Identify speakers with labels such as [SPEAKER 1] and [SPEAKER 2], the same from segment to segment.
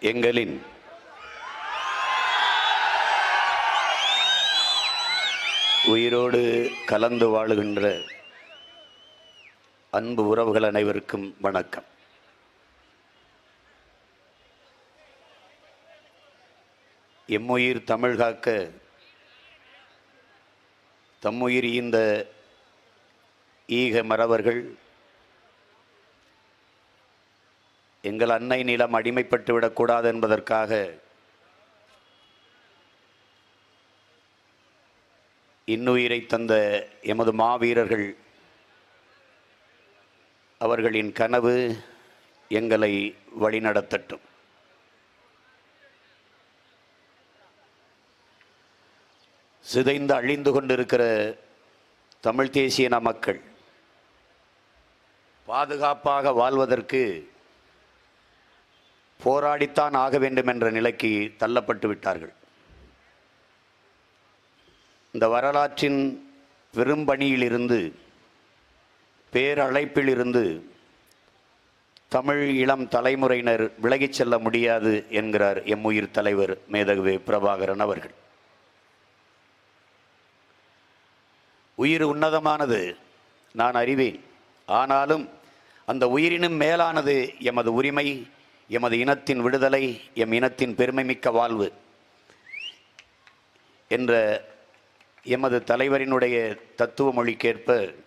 [SPEAKER 1] எங்களின் உயிரோடு கலந்து வாழுகின்ற அன்பு உறவுகள் அனைவருக்கும் வணக்கம் எம்முயிர் தமிழ் காக்க தம்முயிர் ஈந்த ஈக மறவர்கள் எங்கள் அன்னை நிலம் அடிமைப்பட்டு விடக்கூடாது என்பதற்காக இன்னுயிரை தந்த எமது மாவீரர்கள் அவர்களின் கனவு எங்களை வழிநடத்தட்டும் சிதைந்து அழிந்து கொண்டிருக்கிற தமிழ் தேசியன மக்கள் பாதுகாப்பாக வாழ்வதற்கு போராடித்தான் ஆக வேண்டும் என்ற நிலைக்கு தள்ளப்பட்டு விட்டார்கள் இந்த வரலாற்றின் பெரும்பணியிலிருந்து பேரழைப்பிலிருந்து தமிழ் இளம் தலைமுறையினர் விலகிச் செல்ல முடியாது என்கிறார் எம்முயிர் தலைவர் மேதகுவே பிரபாகரன் அவர்கள் உயிர் உன்னதமானது நான் அறிவேன் ஆனாலும் அந்த உயிரினும் மேலானது எமது உரிமை எமது இனத்தின் விடுதலை எம் இனத்தின் பெருமைமிக்க வாழ்வு என்ற எமது தலைவரினுடைய தத்துவ மொழிக்கேற்ப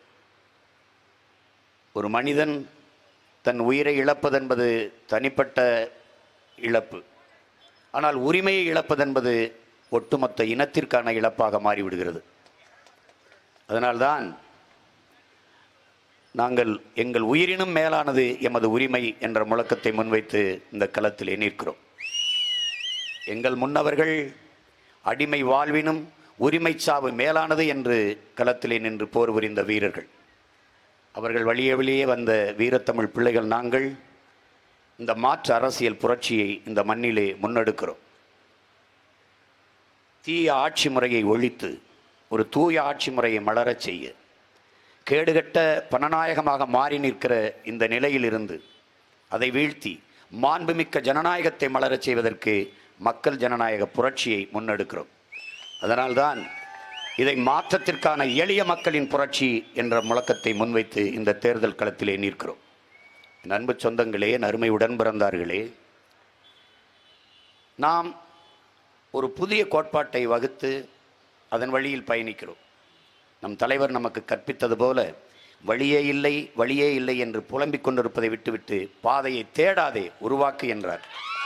[SPEAKER 1] ஒரு மனிதன் தன் உயிரை இழப்பதென்பது தனிப்பட்ட இழப்பு ஆனால் உரிமையை இழப்பதென்பது ஒட்டுமொத்த இனத்திற்கான இழப்பாக மாறிவிடுகிறது அதனால்தான் நாங்கள் எங்கள் உயிரினும் மேலானது எமது உரிமை என்ற முழக்கத்தை முன்வைத்து இந்த களத்திலே நிற்கிறோம் எங்கள் முன்னவர்கள் அடிமை வாழ்வினும் உரிமை சாவு மேலானது என்று களத்திலே நின்று போர் புரிந்த வீரர்கள் அவர்கள் வழியே வழியே வந்த வீரத்தமிழ் பிள்ளைகள் நாங்கள் இந்த மாற்று அரசியல் புரட்சியை இந்த மண்ணிலே முன்னெடுக்கிறோம் தீய ஆட்சி முறையை ஒழித்து ஒரு தூய ஆட்சி முறையை மலரச் செய்ய கேடுகட்ட பணநாயகமாக மாறி நிற்கிற இந்த நிலையிலிருந்து அதை வீழ்த்தி மாண்புமிக்க ஜனநாயகத்தை மலரச் செய்வதற்கு மக்கள் ஜனநாயக புரட்சியை முன்னெடுக்கிறோம் அதனால்தான் இதை மாற்றத்திற்கான எளிய மக்களின் புரட்சி என்ற முழக்கத்தை முன்வைத்து இந்த தேர்தல் களத்திலே நிற்கிறோம் என் அன்பு சொந்தங்களே என் அருமை உடன் பிறந்தார்களே நாம் ஒரு புதிய கோட்பாட்டை வகுத்து அதன் வழியில் பயணிக்கிறோம் நம் தலைவர் நமக்கு கற்பித்தது போல வழியே இல்லை வழியே இல்லை என்று புலம்பிக் கொண்டிருப்பதை விட்டுவிட்டு பாதையை தேடாதே உருவாக்கு என்றார்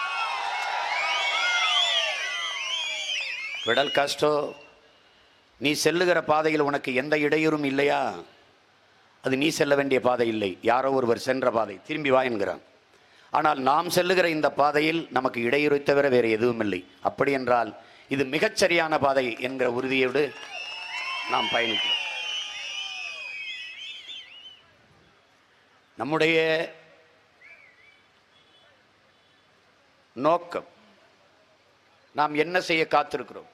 [SPEAKER 1] விடல் காஸ்டோ நீ செல்லுகிற பாதையில் உனக்கு எந்த இடையூறும் இல்லையா அது நீ செல்ல வேண்டிய பாதை இல்லை யாரோ ஒருவர் சென்ற பாதை திரும்பி வா என்கிறான் ஆனால் நாம் செல்லுகிற இந்த பாதையில் நமக்கு இடையூறு தவிர வேறு எதுவும் இல்லை அப்படி என்றால் இது மிகச்சரியான பாதை என்கிற உறுதியோடு நாம் பயணிக்கிறோம் நம்முடைய நோக்கம் நாம் என்ன செய்ய காத்திருக்கிறோம்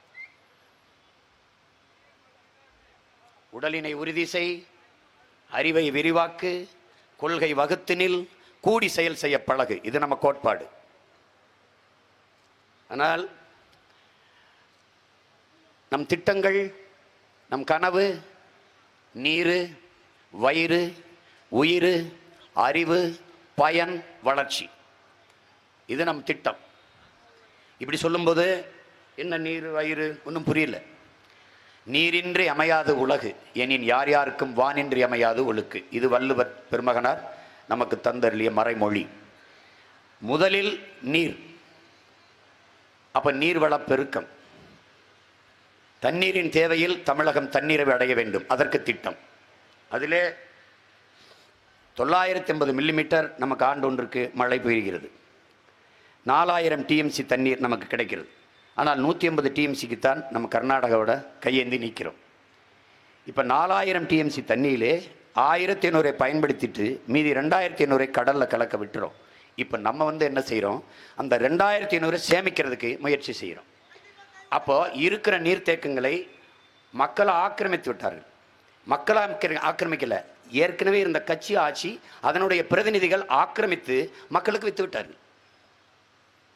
[SPEAKER 1] உடலினை உறுதி செய் அறிவை விரிவாக்கு கொள்கை வகுத்தினில் கூடி செயல் செய்ய பழகு இது நம்ம கோட்பாடு ஆனால் நம் திட்டங்கள் நம் கனவு நீர் வயிறு உயிர் அறிவு பயன் வளர்ச்சி இது நம் திட்டம் இப்படி சொல்லும்போது என்ன நீர் வயிறு ஒன்றும் புரியல நீரின்றி அமையாது உலகு எனின் யார் யாருக்கும் வானின்றி அமையாது ஒழுக்கு இது வள்ளுவர் பெருமகனார் நமக்கு தந்தருளிய மறைமொழி முதலில் நீர் அப்ப நீர்வள பெருக்கம் தண்ணீரின் தேவையில் தமிழகம் தண்ணீரை அடைய வேண்டும் அதற்கு திட்டம் அதிலே தொள்ளாயிரத்தி எண்பது மில்லிமீட்டர் நமக்கு ஆண்டு ஒன்றுக்கு மழை பெய்கிறது நாலாயிரம் டிஎம்சி தண்ணீர் நமக்கு கிடைக்கிறது ஆனால் நூற்றி ஐம்பது டிஎம்சிக்கு தான் நம்ம கர்நாடகாவோட கையேந்தி நிற்கிறோம் இப்போ நாலாயிரம் டிஎம்சி தண்ணியிலே ஆயிரத்தி ஐநூறை பயன்படுத்திட்டு மீதி ரெண்டாயிரத்தி ஐநூறை கடலில் கலக்க விட்டுறோம் இப்போ நம்ம வந்து என்ன செய்கிறோம் அந்த ரெண்டாயிரத்தி ஐநூறை சேமிக்கிறதுக்கு முயற்சி செய்கிறோம் அப்போ இருக்கிற நீர்த்தேக்கங்களை மக்களை ஆக்கிரமித்து விட்டார்கள் மக்களை ஆக்கிர- ஆக்கிரமிக்கல ஏற்கனவே இருந்த கட்சி ஆட்சி அதனுடைய பிரதிநிதிகள் ஆக்கிரமித்து மக்களுக்கு வித்து விட்டார்கள்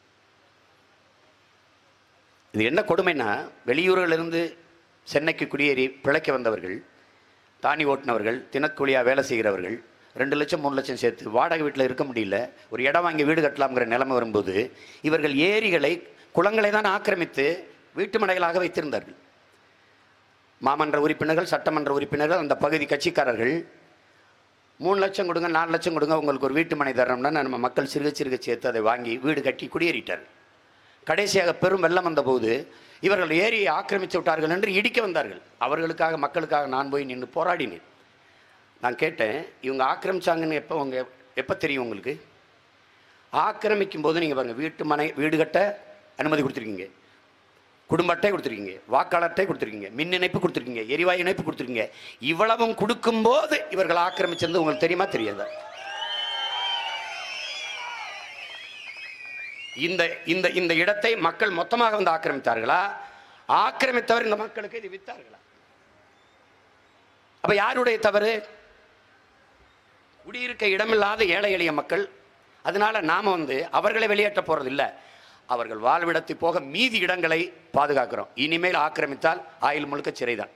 [SPEAKER 1] இது என்ன கொடுமைன்னா வெளியூர்களிலிருந்து சென்னைக்கு குடியேறி பிழைக்க வந்தவர்கள் தானி ஓட்டுனவர்கள் தினக்கூலியாக வேலை செய்கிறவர்கள் ரெண்டு லட்சம் மூணு லட்சம் சேர்த்து வாடகை வீட்டில் இருக்க முடியல ஒரு இடம் வாங்கி வீடு கட்டலாம்ங்கிற நிலைமை வரும்போது இவர்கள் ஏரிகளை குளங்களை தான் ஆக்கிரமித்து வீட்டு மனைகளாக வைத்திருந்தார்கள் மாமன்ற உறுப்பினர்கள் சட்டமன்ற உறுப்பினர்கள் அந்த பகுதி கட்சிக்காரர்கள் மூணு லட்சம் கொடுங்க நாலு லட்சம் கொடுங்க உங்களுக்கு ஒரு வீட்டு மனை தரோம்னா நம்ம மக்கள் சிறுக சிறுக சேர்த்து அதை வாங்கி வீடு கட்டி குடியேறிட்டார் கடைசியாக பெரும் வெள்ளம் வந்தபோது இவர்கள் ஏரியை ஆக்கிரமித்து விட்டார்கள் என்று இடிக்க வந்தார்கள் அவர்களுக்காக மக்களுக்காக நான் போய் நின்று போராடினேன் நான் கேட்டேன் இவங்க ஆக்கிரமிச்சாங்கன்னு எப்போ உங்க எப்போ தெரியும் உங்களுக்கு ஆக்கிரமிக்கும் போது நீங்கள் பாருங்கள் வீட்டு மனை வீடு கட்ட அனுமதி கொடுத்துருக்கீங்க குடும்ப அட்டை கொடுத்துருக்கீங்க வாக்காளர் அட்டை கொடுத்துருக்கீங்க மின் இணைப்பு கொடுத்துருக்கீங்க எரிவாயு இணைப்பு கொடுத்துருக்கீங்க இவ்வளவும் கொடுக்கும்போது இவர்கள் ஆக்கிரமிச்சிருந்து உங்களுக்கு தெரியுமா தெரியாதா இந்த இந்த இந்த இடத்தை மக்கள் மொத்தமாக வந்து ஆக்கிரமித்தார்களா ஆக்கிரமித்தவர் இந்த மக்களுக்கு இது வித்தார்களா அப்ப யாருடைய தவறு குடியிருக்க இடமில்லாத ஏழை எளிய மக்கள் அதனால நாம வந்து அவர்களை வெளியேற்ற போறது இல்ல அவர்கள் வாழ்விடத்தை போக மீதி இடங்களை பாதுகாக்கிறோம் இனிமேல் ஆக்கிரமித்தால் ஆயுள் முழுக்க சிறைதான்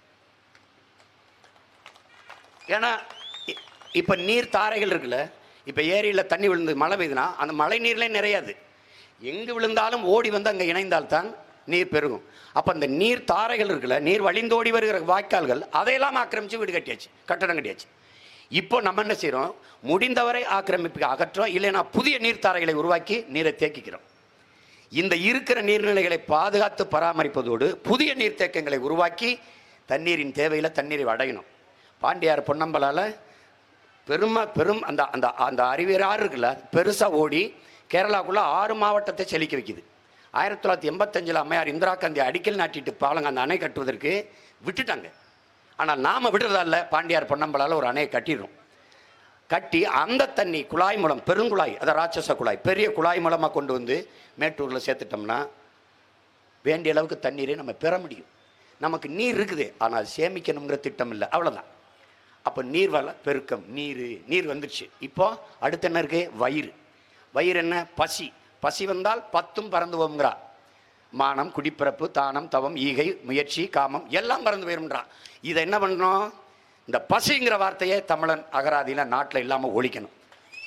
[SPEAKER 1] ஏன்னா இ- இப்ப நீர் தாரைகள் இருக்குல்ல இப்ப ஏரியில தண்ணி விழுந்து மழை பெய்யுதுன்னா அந்த மழை நீர்ல நிறையாது எங்கு விழுந்தாலும் ஓடி வந்து அங்க இணைந்தால்தான் நீர் பெருகும் அப்ப அந்த நீர் தாரைகள் இருக்குல்ல நீர் வழிந்தோடி வருகிற வாய்க்கால்கள் அதையெல்லாம் ஆக்கிரமிச்சு வீடு கட்டியாச்சு கட்டடம் கட்டியாச்சு இப்போ நம்ம என்ன செய்றோம் முடிந்தவரை ஆக்கிரமிப்பு அகற்றோம் இல்லைன்னா புதிய நீர்த்தாரைகளை உருவாக்கி நீரை தேக்கிக்கிறோம் இந்த இருக்கிற நீர்நிலைகளை பாதுகாத்து பராமரிப்பதோடு புதிய நீர்த்தேக்கங்களை உருவாக்கி தண்ணீரின் தேவையில் தண்ணீரை அடையணும் பாண்டியார் பொன்னம்பலால பெருமை பெரும் அந்த அந்த அந்த அறிவியராறு இருக்குல்ல பெருசாக ஓடி கேரளாக்குள்ளே ஆறு மாவட்டத்தை செழிக்க வைக்குது ஆயிரத்தி தொள்ளாயிரத்தி எண்பத்தஞ்சில் அம்மையார் இந்திரா காந்தி அடிக்கல் நாட்டிட்டு பாலங்க அந்த அணை கட்டுவதற்கு விட்டுட்டாங்க ஆனால் நாம் விடுறதால பாண்டியார் பொன்னம்பலால ஒரு அணையை கட்டிடுறோம் கட்டி அந்த தண்ணி குழாய் மூலம் பெருங்குழாய் அதை ராட்சச குழாய் பெரிய குழாய் மூலமாக கொண்டு வந்து மேட்டூரில் சேர்த்துட்டோம்னா வேண்டிய அளவுக்கு தண்ணீரை நம்ம பெற முடியும் நமக்கு நீர் இருக்குது ஆனால் சேமிக்கணுங்கிற திட்டம் இல்லை அவ்வளோதான் அப்போ நீர் வள பெருக்கம் நீர் நீர் வந்துடுச்சு இப்போ அடுத்து என்ன இருக்கு வயிறு வயிறு என்ன பசி பசி வந்தால் பத்தும் பறந்து போகுங்கிறா மானம் குடிப்பிறப்பு தானம் தவம் ஈகை முயற்சி காமம் எல்லாம் பறந்து போயிரும்ன்றான் இதை என்ன பண்ணணும் இந்த பசிங்கிற வார்த்தையே தமிழன் அகராதியில் நாட்டில் இல்லாமல் ஒழிக்கணும்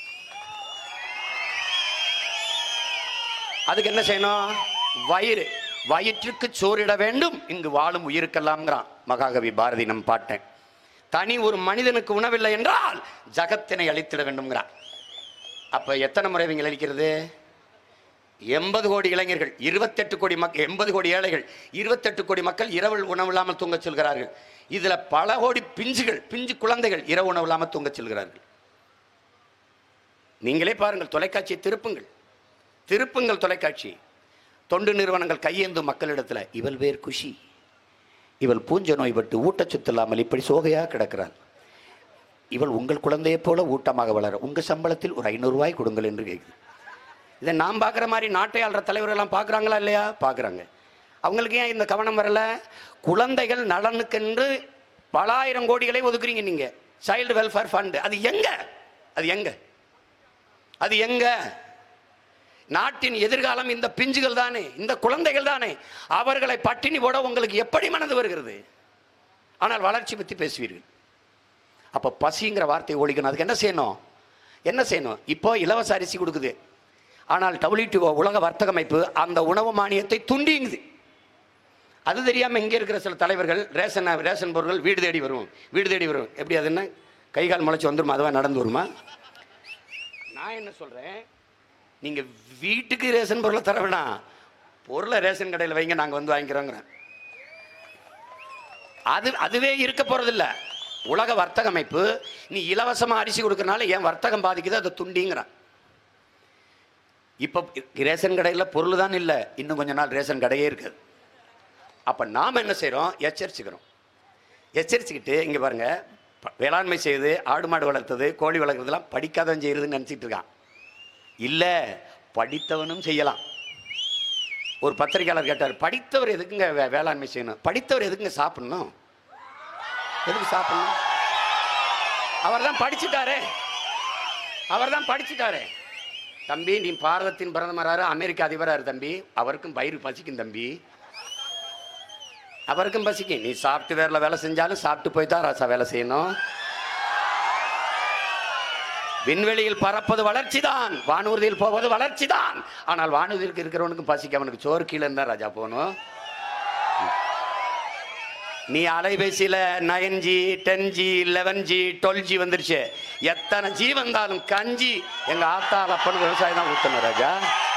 [SPEAKER 1] அதுக்கு என்ன செய்யணும் வயிறு வயிற்றுக்கு சோறிட வேண்டும் இங்கு வாழும் உயிருக்கெல்லாம்ங்கிறான் மகாகவி பாரதி நம் பாட்டேன் தனி ஒரு மனிதனுக்கு உணவில்லை என்றால் ஜகத்தினை அழித்திட வேண்டும்ங்கிறான் அப்ப எத்தனை முறை இவங்க அழிக்கிறது எண்பது கோடி இளைஞர்கள் இருபத்தெட்டு கோடி மக்கள் எண்பது கோடி ஏழைகள் இருபத்தெட்டு கோடி மக்கள் இரவு உணவு இல்லாமல் தூங்கச் செல்கிறார்கள் இதுல பல கோடி பிஞ்சுகள் பிஞ்சு குழந்தைகள் இரவு உணவு இல்லாமல் தூங்கச் செல்கிறார்கள் நீங்களே பாருங்கள் தொலைக்காட்சியை திருப்புங்கள் திருப்புங்கள் தொலைக்காட்சி தொண்டு நிறுவனங்கள் கையேந்தும் மக்களிடத்துல இவள் வேர் குஷி இவள் பூஞ்ச நோய்பட்டு ஊட்டச்சத்து இல்லாமல் இப்படி சோகையாக கிடக்கிறாள் இவள் உங்கள் குழந்தையைப் போல ஊட்டமாக வளர உங்க சம்பளத்தில் ஒரு ஐநூறு ரூபாய் கொடுங்கள் என்று கேட்குது இதை நாம் பார்க்குற மாதிரி நாட்டை ஆள்ற தலைவர்கள்லாம் பார்க்குறாங்களா இல்லையா பார்க்குறாங்க அவங்களுக்கு ஏன் இந்த கவனம் வரல குழந்தைகள் நலனுக்கென்று பல ஆயிரம் கோடிகளை ஒதுக்குறீங்க நீங்க சைல்டு வெல்ஃபேர் ஃபண்ட் அது எங்க அது எங்க அது எங்க நாட்டின் எதிர்காலம் இந்த பிஞ்சுகள் தானே இந்த குழந்தைகள் தானே அவர்களை பட்டினி போட உங்களுக்கு எப்படி மனது வருகிறது ஆனால் வளர்ச்சி பற்றி பேசுவீர்கள் அப்போ பசிங்கிற வார்த்தையை ஒழிக்கணும் அதுக்கு என்ன செய்யணும் என்ன செய்யணும் இப்போ இலவச அரிசி கொடுக்குது ஆனால் டபிள்யூடிஓ உலக வர்த்தக அமைப்பு அந்த உணவு மானியத்தை துண்டிங்குது அது தெரியாமல் இங்கே இருக்கிற சில தலைவர்கள் ரேஷன் ரேஷன் பொருட்கள் வீடு தேடி வரும் வீடு தேடி வரும் எப்படி அது என்ன கை கால் முளைச்சி வந்துருமா அதுவா நடந்து வருமா நான் என்ன சொல்கிறேன் நீங்கள் வீட்டுக்கு ரேஷன் பொருளை தர வேணாம் பொருளை ரேஷன் கடையில் வைங்க நாங்கள் வந்து வாங்கிக்கிறோங்கிறேன் அது அதுவே இருக்க போறதில்ல உலக வர்த்தக அமைப்பு நீ இலவசமா அரிசி கொடுக்கறனால என் வர்த்தகம் பாதிக்குது அதை துண்டிங்கிறான் இப்போ ரேஷன் கடையில் பொருள் தான் இல்லை இன்னும் கொஞ்ச நாள் ரேஷன் கடையே இருக்காது அப்போ நாம் என்ன செய்கிறோம் எச்சரிச்சுக்கிறோம் எச்சரிச்சுக்கிட்டு இங்கே பாருங்க ப- வேளாண்மை செய்யுது ஆடு மாடு வளர்த்தது கோழி வளர்க்குறதுலாம் படிக்காதவன் செய்யறதுன்னு நினச்சிட்டு இருக்கான் இல்லை படித்தவனும் செய்யலாம் ஒரு பத்திரிக்கையாளர் கேட்டார் படித்தவர் எதுக்குங்க வே- வேளாண்மை செய்யணும் படித்தவர் எதுக்குங்க சாப்பிடணும் எதுக்கு சாப்பிடணும் அவர் தான் படிச்சுட்டாரே அவர் தான் படிச்சுட்டாரே தம்பி நீ பாரதத்தின் பிரதமராரு அமெரிக்க அதிபராரு தம்பி அவருக்கும் வயிறு பசிக்கும் தம்பி அவருக்கும் பசிக்கும் நீ சாஃப்ட்வேர்ல வேலை செஞ்சாலும் சாப்பிட்டு போய் தான் ராசா வேலை செய்யணும் விண்வெளியில் பறப்பது வளர்ச்சி தான் வானூர்தியில் போவது வளர்ச்சி தான் ஆனால் வானூர்திக்கு இருக்கிறவனுக்கும் பசிக்க அவனுக்கு சோறு கீழே இருந்தா ராஜா போகணும் நீ அலைபேசியில் nine G ten G eleven G twelve G வந்துருச்சு எத்தனை ஜி வந்தாலும் கஞ்சி எங்க ஆத்தா அப்பனு விவசாயம் தான் ஊத்தணும் ராஜா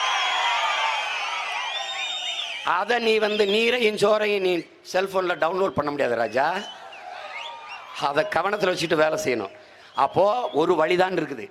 [SPEAKER 1] அதை நீ வந்து நீரையும் சோறையும் நீ செல்போனில் டவுன்லோட் பண்ண முடியாது ராஜா அதை கவனத்தில் வச்சுட்டு வேலை செய்யணும் அப்போ ஒரு வழிதான் இருக்குது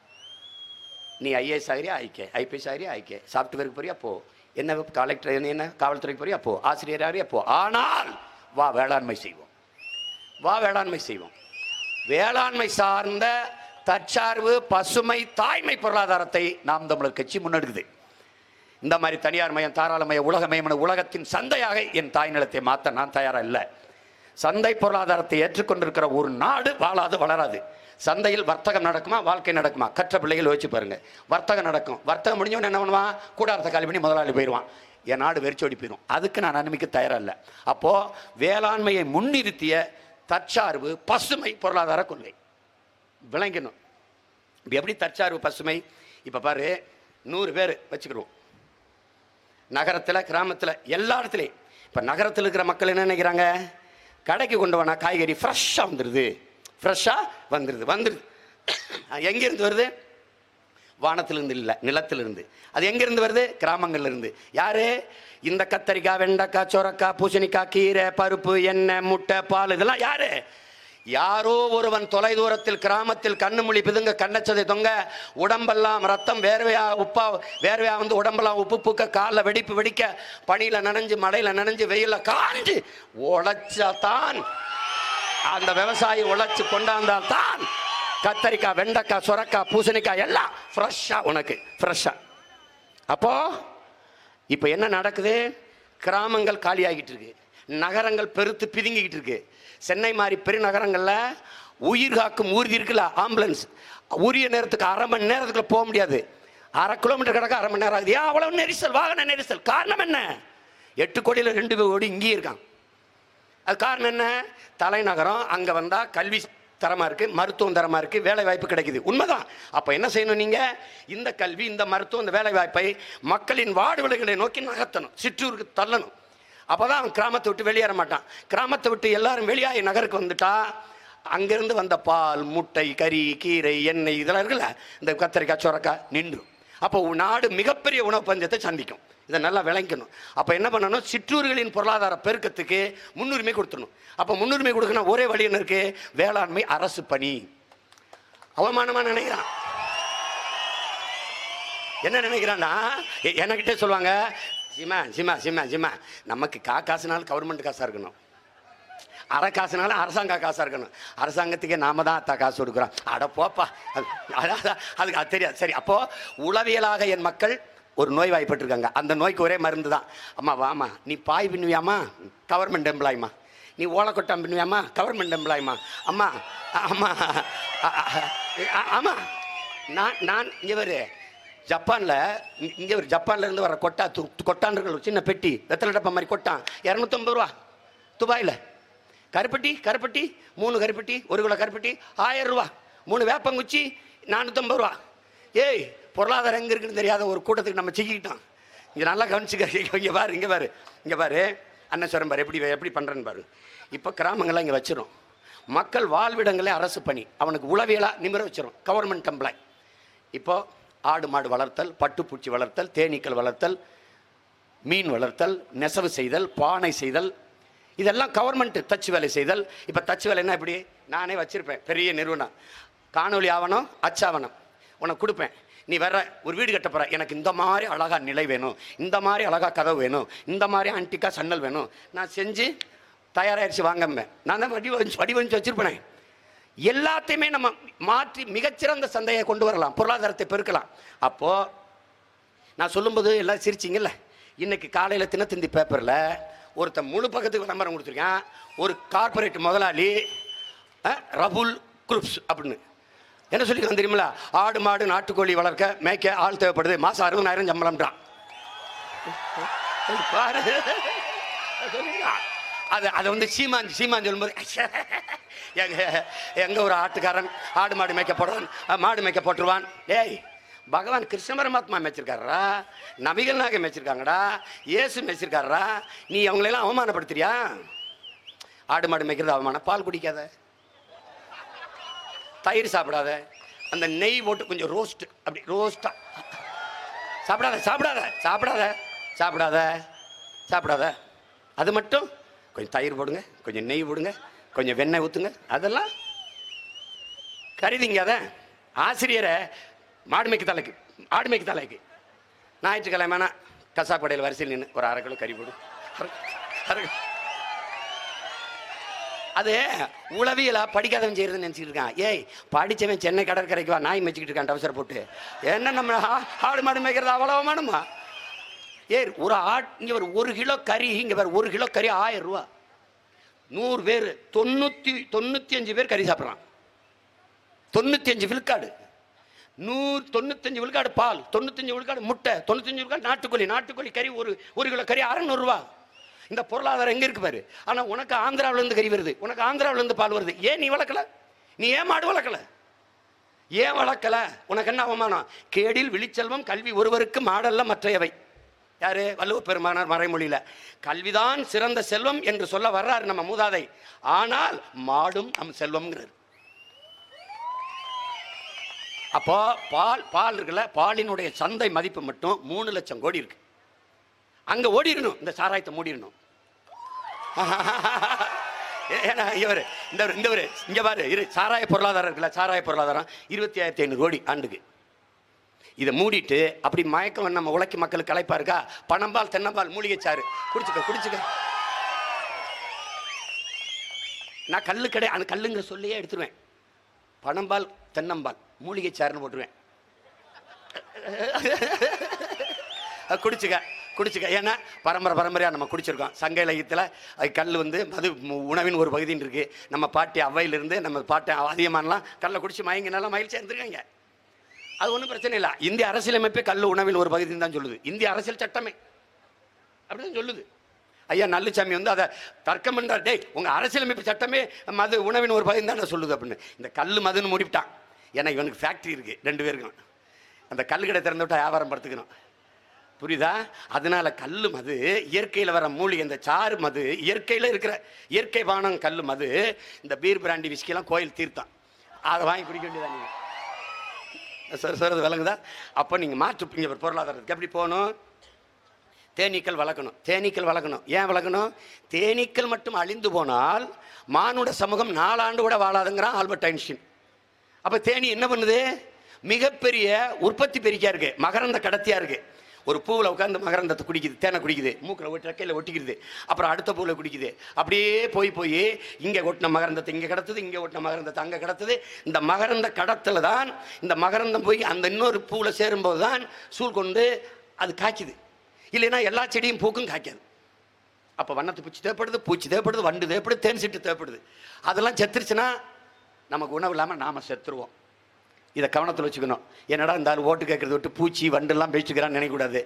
[SPEAKER 1] நீ ஐஏஎஸ் ஆகிறியா ஆயிக்க ஐபிஎஸ் ஆகிறியா ஆயிக்க சாஃப்ட்வேருக்கு போறியா போ என்ன கலெக்டர் என்ன என்ன காவல்துறைக்கு போறியா போ ஆசிரியர் ஆகிறியா போ ஆனால் வா வேளாண்மை செய்வோம் வா வேளாண்மை செய்வோம் வேளாண்மை சார்ந்த தற்சார்பு பசுமை தாய்மை பொருளாதாரத்தை நாம் தமிழர் கட்சி முன்னெடுக்குது இந்த மாதிரி தனியார் மயம் தாராளமய உலக மயமான உலகத்தின் சந்தையாக என் தாய் நிலத்தை மாற்ற நான் தயாரா இல்லை சந்தை பொருளாதாரத்தை ஏற்றுக்கொண்டிருக்கிற ஒரு நாடு வாழாது வளராது சந்தையில் வர்த்தகம் நடக்குமா வாழ்க்கை நடக்குமா கற்ற பிள்ளைகள் வச்சு பாருங்க வர்த்தகம் நடக்கும் வர்த்தகம் முடிஞ்சவன் என்ன பண்ணுவான் கூடாரத்தை காலி பண்ணி முதலாளி போயிடுவான் என் நாடு வெறிச்சோடி போயிடும் அதுக்கு நான் அனுமதிக்க தயாரா இல்லை அப்போ வேளாண்மையை முன்னிறுத்திய தற்சார்பு பசுமை பொருளாதார கொள்கை விளங்கணும் இப்ப எப்படி தற்சார்பு பசுமை இப்போ பாரு நூறு பேர் வச்சுக்கிடுவோம் நகரத்தில் கிராமத்தில் எல்லா இடத்துலையும் இப்போ நகரத்தில் இருக்கிற மக்கள் என்ன நினைக்கிறாங்க கடைக்கு கொண்டு போனா காய்கறி ஃப்ரெஷ்ஷாக வந்துடுது ஃப்ரெஷ்ஷாக வந்துடுது வந்துடுது எங்கேருந்து வருது வானத்திலிருந்து இல்லை நிலத்திலிருந்து அது எங்கேருந்து வருது கிராமங்கள்ல இருந்து யாரு இந்த கத்தரிக்காய் வெண்டைக்காய் சொரக்காய் பூசணிக்காய் கீரை பருப்பு எண்ணெய் முட்டை பால் இதெல்லாம் யாரு யாரோ ஒருவன் தொலை தூரத்தில் கிராமத்தில் கண்ணு மொழி பிதுங்க கண்ணச்சதை தொங்க உடம்பெல்லாம் ரத்தம் வேர்வையா உப்பா வேர்வையா வந்து உடம்பெல்லாம் உப்பு பூக்க காலில் வெடிப்பு வெடிக்க பனியில் நனைஞ்சு மழையில் நனைஞ்சு வெயிலில் காஞ்சு உழைச்சாதான் அந்த விவசாயி உழைச்சு கொண்டாந்தால் தான் கத்தரிக்காய் வெண்டைக்காய் சுரக்காய் பூசணிக்காய் எல்லாம் ஃப்ரெஷ்ஷாக உனக்கு ஃப்ரெஷ்ஷாக அப்போ இப்போ என்ன நடக்குது கிராமங்கள் காலியாகிட்டு இருக்கு நகரங்கள் பெருத்து பிதுங்கிக்கிட்டு இருக்கு சென்னை மாதிரி பெருநகரங்களில் உயிர் காக்கும் ஊர்தி இருக்குல்ல ஆம்புலன்ஸ் உரிய நேரத்துக்கு அரை மணி நேரத்துக்குள்ள போக முடியாது அரை கிலோமீட்டர் கிடக்க அரை மணி நேரம் ஆகுது ஏன் அவ்வளவு நெரிசல் வாகன நெரிசல் காரணம் என்ன எட்டு கோடியில் ரெண்டு கோடி இங்கேயே இருக்கான் அது காரணம் என்ன தலைநகரம் அங்கே வந்தால் கல்வி தரமாக இருக்குது மருத்துவம் தரமாக இருக்குது வேலை வாய்ப்பு கிடைக்குது உண்மைதான் அப்போ என்ன செய்யணும் நீங்கள் இந்த கல்வி இந்த மருத்துவம் இந்த வேலை வாய்ப்பை மக்களின் வாடுவலைகளை நோக்கி நகர்த்தணும் சிற்றூருக்கு தள்ளணும் அப்போ தான் அவன் கிராமத்தை விட்டு வெளியேற மாட்டான் கிராமத்தை விட்டு எல்லாரும் வெளியாகி நகருக்கு வந்துட்டா அங்கேருந்து வந்த பால் முட்டை கறி கீரை எண்ணெய் இதெல்லாம் இருக்குல்ல இந்த கத்தரிக்காய் சுரக்காய் நின்றும் அப்போ நாடு மிகப்பெரிய உணவு பஞ்சத்தை சந்திக்கும் இதை நல்லா விளங்கணும் அப்போ என்ன பண்ணணும் சிற்றூர்களின் பொருளாதார பெருக்கத்துக்கு முன்னுரிமை கொடுத்துடணும் அப்போ முன்னுரிமை கொடுக்கணும் ஒரே வழி என்ன இருக்கு வேளாண்மை அரசு பணி அவமானமா நினைக்கிறான் என்ன நினைக்கிறான்னா எ- என்கிட்ட சொல்லுவாங்க சிமா சிமா சிமா சிமா நமக்கு கா காசுனாலும் கவர்மெண்ட் காசாக இருக்கணும் அரை காசுனாலும் அரசாங்க காசாக இருக்கணும் அரசாங்கத்துக்கே நாம தான் அத்தா காசு கொடுக்குறோம் அட போப்பா அது அதான் அதுக்கு அது தெரியாது சரி அப்போ உளவியலாக என் மக்கள் ஒரு நோய் வாய்ப்பட்டிருக்காங்க அந்த நோய்க்கு ஒரே மருந்து தான் அம்மா வாமா நீ பாய் பின்னுவியாமா கவர்மெண்ட் எம்ப்ளாய்மா நீ ஓலக்கொட்டம் பின்னுவியாமா கவர்மெண்ட் எம்ப்ளாய்மா அம்மா அ- அம்மா அ- அ- அ- ஆமா நான் நான் இங்கே வரு ஜப்பானில் இங்கே ஒரு ஜப்பான்ல இருந்து வர கொட்டா து கொட்டான் இருக்கிற ஒரு சின்ன பெட்டி வெத்தலை டப்பா மாதிரி கொட்டான் இரநூத்தம்பது ரூபா துபாயில் கருப்பட்டி கருப்பட்டி மூணு கருப்பட்டி ஒரு கிலோ கருப்பட்டி ஆயிரம் ரூபா மூணு வேப்பங்குச்சி நானூற்றம்பது ரூபா ஏய் பொருளாதாரம் எங்கே இருக்குன்னு தெரியாத ஒரு கூட்டத்துக்கு நம்ம சிக்கிக்கிட்டோம் இங்கே நல்லா கவனிச்சுக்க இங்கே பாரு இங்கே பாரு இங்கே பாரு அன்னஸ்வரம் பாரு எப்படி எப்படி பண்ணுறேன்னு பாரு இப்போ கிராமங்கள்லாம் இங்கே வச்சிரும் மக்கள் வாழ்விடங்களே அரசு பணி அவனுக்கு உளவியலாக நிமிர வச்சிரும் கவர்மெண்ட் எம்ப்ளாய் இப்போ ஆடு மாடு வளர்த்தல் பட்டுப்பூச்சி வளர்த்தல் தேனீக்கள் வளர்த்தல் மீன் வளர்த்தல் நெசவு செய்தல் பானை செய்தல் இதெல்லாம் கவர்மெண்ட் தச்சு வேலை செய்தல் இப்போ தச்சு வேலைன்னா எப்படி நானே வச்சிருப்பேன் பெரிய நிறுவனம் காணொளி ஆவணம் அச்சாவணம் உனக்கு கொடுப்பேன் நீ வர்ற ஒரு வீடு கட்ட போற எனக்கு இந்த மாதிரி அழகா நிலை வேணும் இந்த மாதிரி அழகா கதவு வேணும் இந்த மாதிரி ஆன்டிக்கா சன்னல் வேணும் நான் செஞ்சு தயாராகிடுச்சு வாங்கம்பேன் நான் தான் வடிவமைச்சு வடிவமைச்சு வச்சிருப்பேனே எல்லாத்தையுமே நம்ம மாற்றி மிகச்சிறந்த சந்தையை கொண்டு வரலாம் பொருளாதாரத்தை பெருக்கலாம் அப்போ நான் சொல்லும்போது எல்லாம் சிரிச்சிங்கல்ல இன்னைக்கு காலையில் தினத்தந்தி பேப்பரில் ஒருத்தன் முழு பக்கத்துக்கு விளம்பரம் கொடுத்துருக்கான் ஒரு கார்ப்பரேட் முதலாளி அஹ், ரபுல் குரூப்ஸ் அப்படின்னு என்ன சொல்லியிருக்கான் தெரியுமில ஆடு மாடு நாட்டுக்கோழி வளர்க்க மேய்க்க ஆள் தேவைப்படுது மாசம் அறுபதாயிரம் சம்பளம்ன்றான் பாரு சொல்லியிருக்கான். அது அதை வந்து சீமான் சீமான் சொல்லும்போது எங்க எங்க ஒரு ஆட்டுக்காரன் ஆடு மாடு மேய்க்க போடுறான் அஹ், மாடு மேய்க்க போட்டுருவான் ஏய் பகவான் கிருஷ்ண பரமாத்மா மேய்ச்சிருக்காரா நபிகள் நாயகம் மேய்ச்சிருக்காங்கடா இயேசு மேய்ச்சிருக்காரா நீ அவங்களெல்லாம் அவமானப்படுத்துறியா ஆடு மாடு மேய்க்கிறது அவமானம் பால் குடிக்காத தயிர் சாப்பிடாத அந்த நெய் போட்டு கொஞ்சம் ரோஸ்ட் அப்படி ரோஸ்டா சாப்பிடாத சாப்பிடாத சாப்பிடாத சாப்பிடாத சாப்பிடாத அது மட்டும் கொஞ்சம் தயிர் போடுங்க கொஞ்சம் நெய் போடுங்க கொஞ்சம் வெண்ணெய் ஊற்றுங்க அதெல்லாம் கருதிங்க அதை ஆசிரியரை மாடு மேய்க்க தலைக்கு ஆடு மேய்க்க தலைக்கு ஞாயிற்றுக்கிழமைனா கசாப் கடையில் வரிசையில் நின்று ஒரு அரை கிலோ கறி போடும் அரை- அரை கிலோ. அது உளவியலா படிக்காதவன் செய்யறதுன்னு நினைச்சிட்டு இருக்கான் ஏய் படிச்சவன் சென்னை கடற்கரைக்கு வா நாய் மேய்ச்சிக்கிட்டு இருக்கான் டவுசர் போட்டு என்ன நம்ம ஆ- ஆடு மாடு மேய்க்கிறது அவ்வளவுமானுமா ஏய் ஒரு ஆட் இங்க ஒரு ஒரு கிலோ கறி இங்க வேற ஒரு கிலோ கறி ஆயிரம் ரூபா நூறு பேர் தொண்ணூத்தி தொண்ணூத்தி அஞ்சு பேர் கறி சாப்பிட்றான் தொண்ணூத்தி அஞ்சு விழுக்காடு நூறு தொண்ணூத்தஞ்சு விழுக்காடு பால் தொண்ணூத்தஞ்சு விழுக்காடு முட்டை தொண்ணூத்தஞ்சு விழுக்காடு நாட்டுக்கோழி நாட்டுக்கோழி கறி ஒரு ஒரு கிலோ கறி அறநூறுவா இந்த பொருளாதாரம் எங்க இருக்கு பாரு ஆனா உனக்கு ஆந்திராவுல இருந்து கறி வருது உனக்கு ஆந்திராவுல இருந்து பால் வருது ஏன் நீ வளர்க்கல நீ ஏன் மாடு வளர்க்கல ஏன் வளர்க்கல உனக்கு என்ன அவமானம் கேடில் விழிச்செல்வம் கல்வி ஒருவருக்கு மாடல்ல மற்றையவை யாரு வள்ளுவ பெருமானார் மறைமொழியில கல்விதான் சிறந்த செல்வம் என்று சொல்ல வர்றாரு நம்ம மூதாதை ஆனால் மாடும் நம் செல்வம்ங்கிறார் அப்போ பால் பால் இருக்குல்ல பாலினுடைய சந்தை மதிப்பு மட்டும் மூணு லட்சம் கோடி இருக்கு அங்க ஓடிடணும் இந்த சாராயத்தை மூடிடணும் ஏன்னா இவர் இந்த இந்த ஒரு இங்க பாரு இரு சாராய பொருளாதாரம் இருக்குல்ல சாராய பொருளாதாரம் இருபத்தி ஆயிரத்தி ஐநூறு கோடி ஆண்டுக்கு இதை மூடிட்டு அப்படி மயக்கம் நம்ம உழைக்க மக்களுக்கு களைப்பா இருக்கா பணம்பால் தென்னம்பால் மூலிகை சாறு குடிச்சுக்க குடிச்சுக்க நான் கல்லு கடை அந்த கல்லுங்கிற சொல்லியே எடுத்துருவேன் பணம்பால் தென்னம்பால் மூலிகை சாறுன்னு போட்டுருவேன் அஹ் குடிச்சுக்க குடிச்சுக்க ஏன்னா பரம்பரை பரம்பரையாக நம்ம குடிச்சிருக்கோம் சங்க இலக்கியத்தில் அது கல் வந்து மது மு- உணவின் ஒரு பகுதின்னு இருக்கு நம்ம பாட்டி அவ்வையிலிருந்து நம்ம பாட்டி அதிகமானலாம் கல்லை குடிச்சு மயங்கினாலும் மகிழ்ச்சி இருந்திருக்காங்க அது ஒன்றும் பிரச்சனை இல்லை இந்திய அரசியலமைப்பே கல் உணவின் ஒரு பகுதின்னு தான் சொல்லுது இந்திய அரசியல் சட்டமே அப்படிதான் சொல்லுது ஐயா நல்லுசாமி வந்து அதை தர்க்கம் பண்றார் டேய் உங்க அரசியலமைப்பு சட்டமே மது உணவின் ஒரு பகுதி தான் சொல்லுது அப்படின்னு இந்த கல் மதுன்னு முடிவிட்டான் ஏன்னா இவனுக்கு ஃபேக்ட்ரி இருக்கு ரெண்டு பேருக்கும் அந்த கல் கடை திறந்து விட்டா வியாபாரம் படுத்துக்கணும் புரியுதா அதனால கல் மது இயற்கையில் வர மூலிகை இந்த சாறு மது இயற்கையில் இருக்கிற இயற்கை பானம் கல் மது இந்த பீர் பிராண்டி விஸ்கிலாம் கோயில் தீர்த்தான் அதை வாங்கி குடிக்க வேண்டியதா நீங்கள் சார் சொல்றது விளங்குதா அப்போ நீங்கள் மாற்று இங்கே பொருளாதாரத்துக்கு எப்படி போகணும் தேனீக்கள் வளர்க்கணும் தேனீக்கள் வளர்க்கணும் ஏன் வளர்க்கணும் தேனீக்கள் மட்டும் அழிந்து போனால் மானுட சமூகம் நாலாண்டு கூட வாழாதுங்கிறான் ஆல்பர்ட் ஐன்ஸ்டீன் அப்போ தேனி என்ன பண்ணுது மிகப்பெரிய உற்பத்தி பெருக்கியா இருக்கு மகரந்த கடத்தியா இருக்கு ஒரு பூவில் உட்காந்து மகரந்தத்தை குடிக்குது தேனை குடிக்குது மூக்கில் ஒட்டி ரெக்கையில் ஒட்டிக்கிறது அப்புறம் அடுத்த பூவில் குடிக்குது அப்படியே போய் போய் இங்கே ஒட்டின மகரந்தத்தை இங்கே கடத்துது இங்கே ஒட்டின மகரந்தத்தை அங்கே கடத்துது இந்த மகரந்த கடத்தில் தான் இந்த மகரந்தம் போய் அந்த இன்னொரு பூவில் சேரும்போது தான் சூழ் கொண்டு அது காய்க்குது இல்லைன்னா எல்லா செடியும் பூக்கும் காய்க்காது அப்போ வண்ணத்து பூச்சி தேவைப்படுது பூச்சி தேவைப்படுது வண்டு தேவைப்படுது தேன் சிட்டு தேவைப்படுது அதெல்லாம் செத்துருச்சுன்னா நமக்கு உணவு இல்லாமல் நாம் செத்துருவோம் இதை கவனத்தில் வச்சுக்கணும் என்னடா இந்த ஆள் ஓட்டு கேட்கறத விட்டு பூச்சி வண்டெல்லாம் பேசிக்கிறான்னு நினைக்கக்கூடாது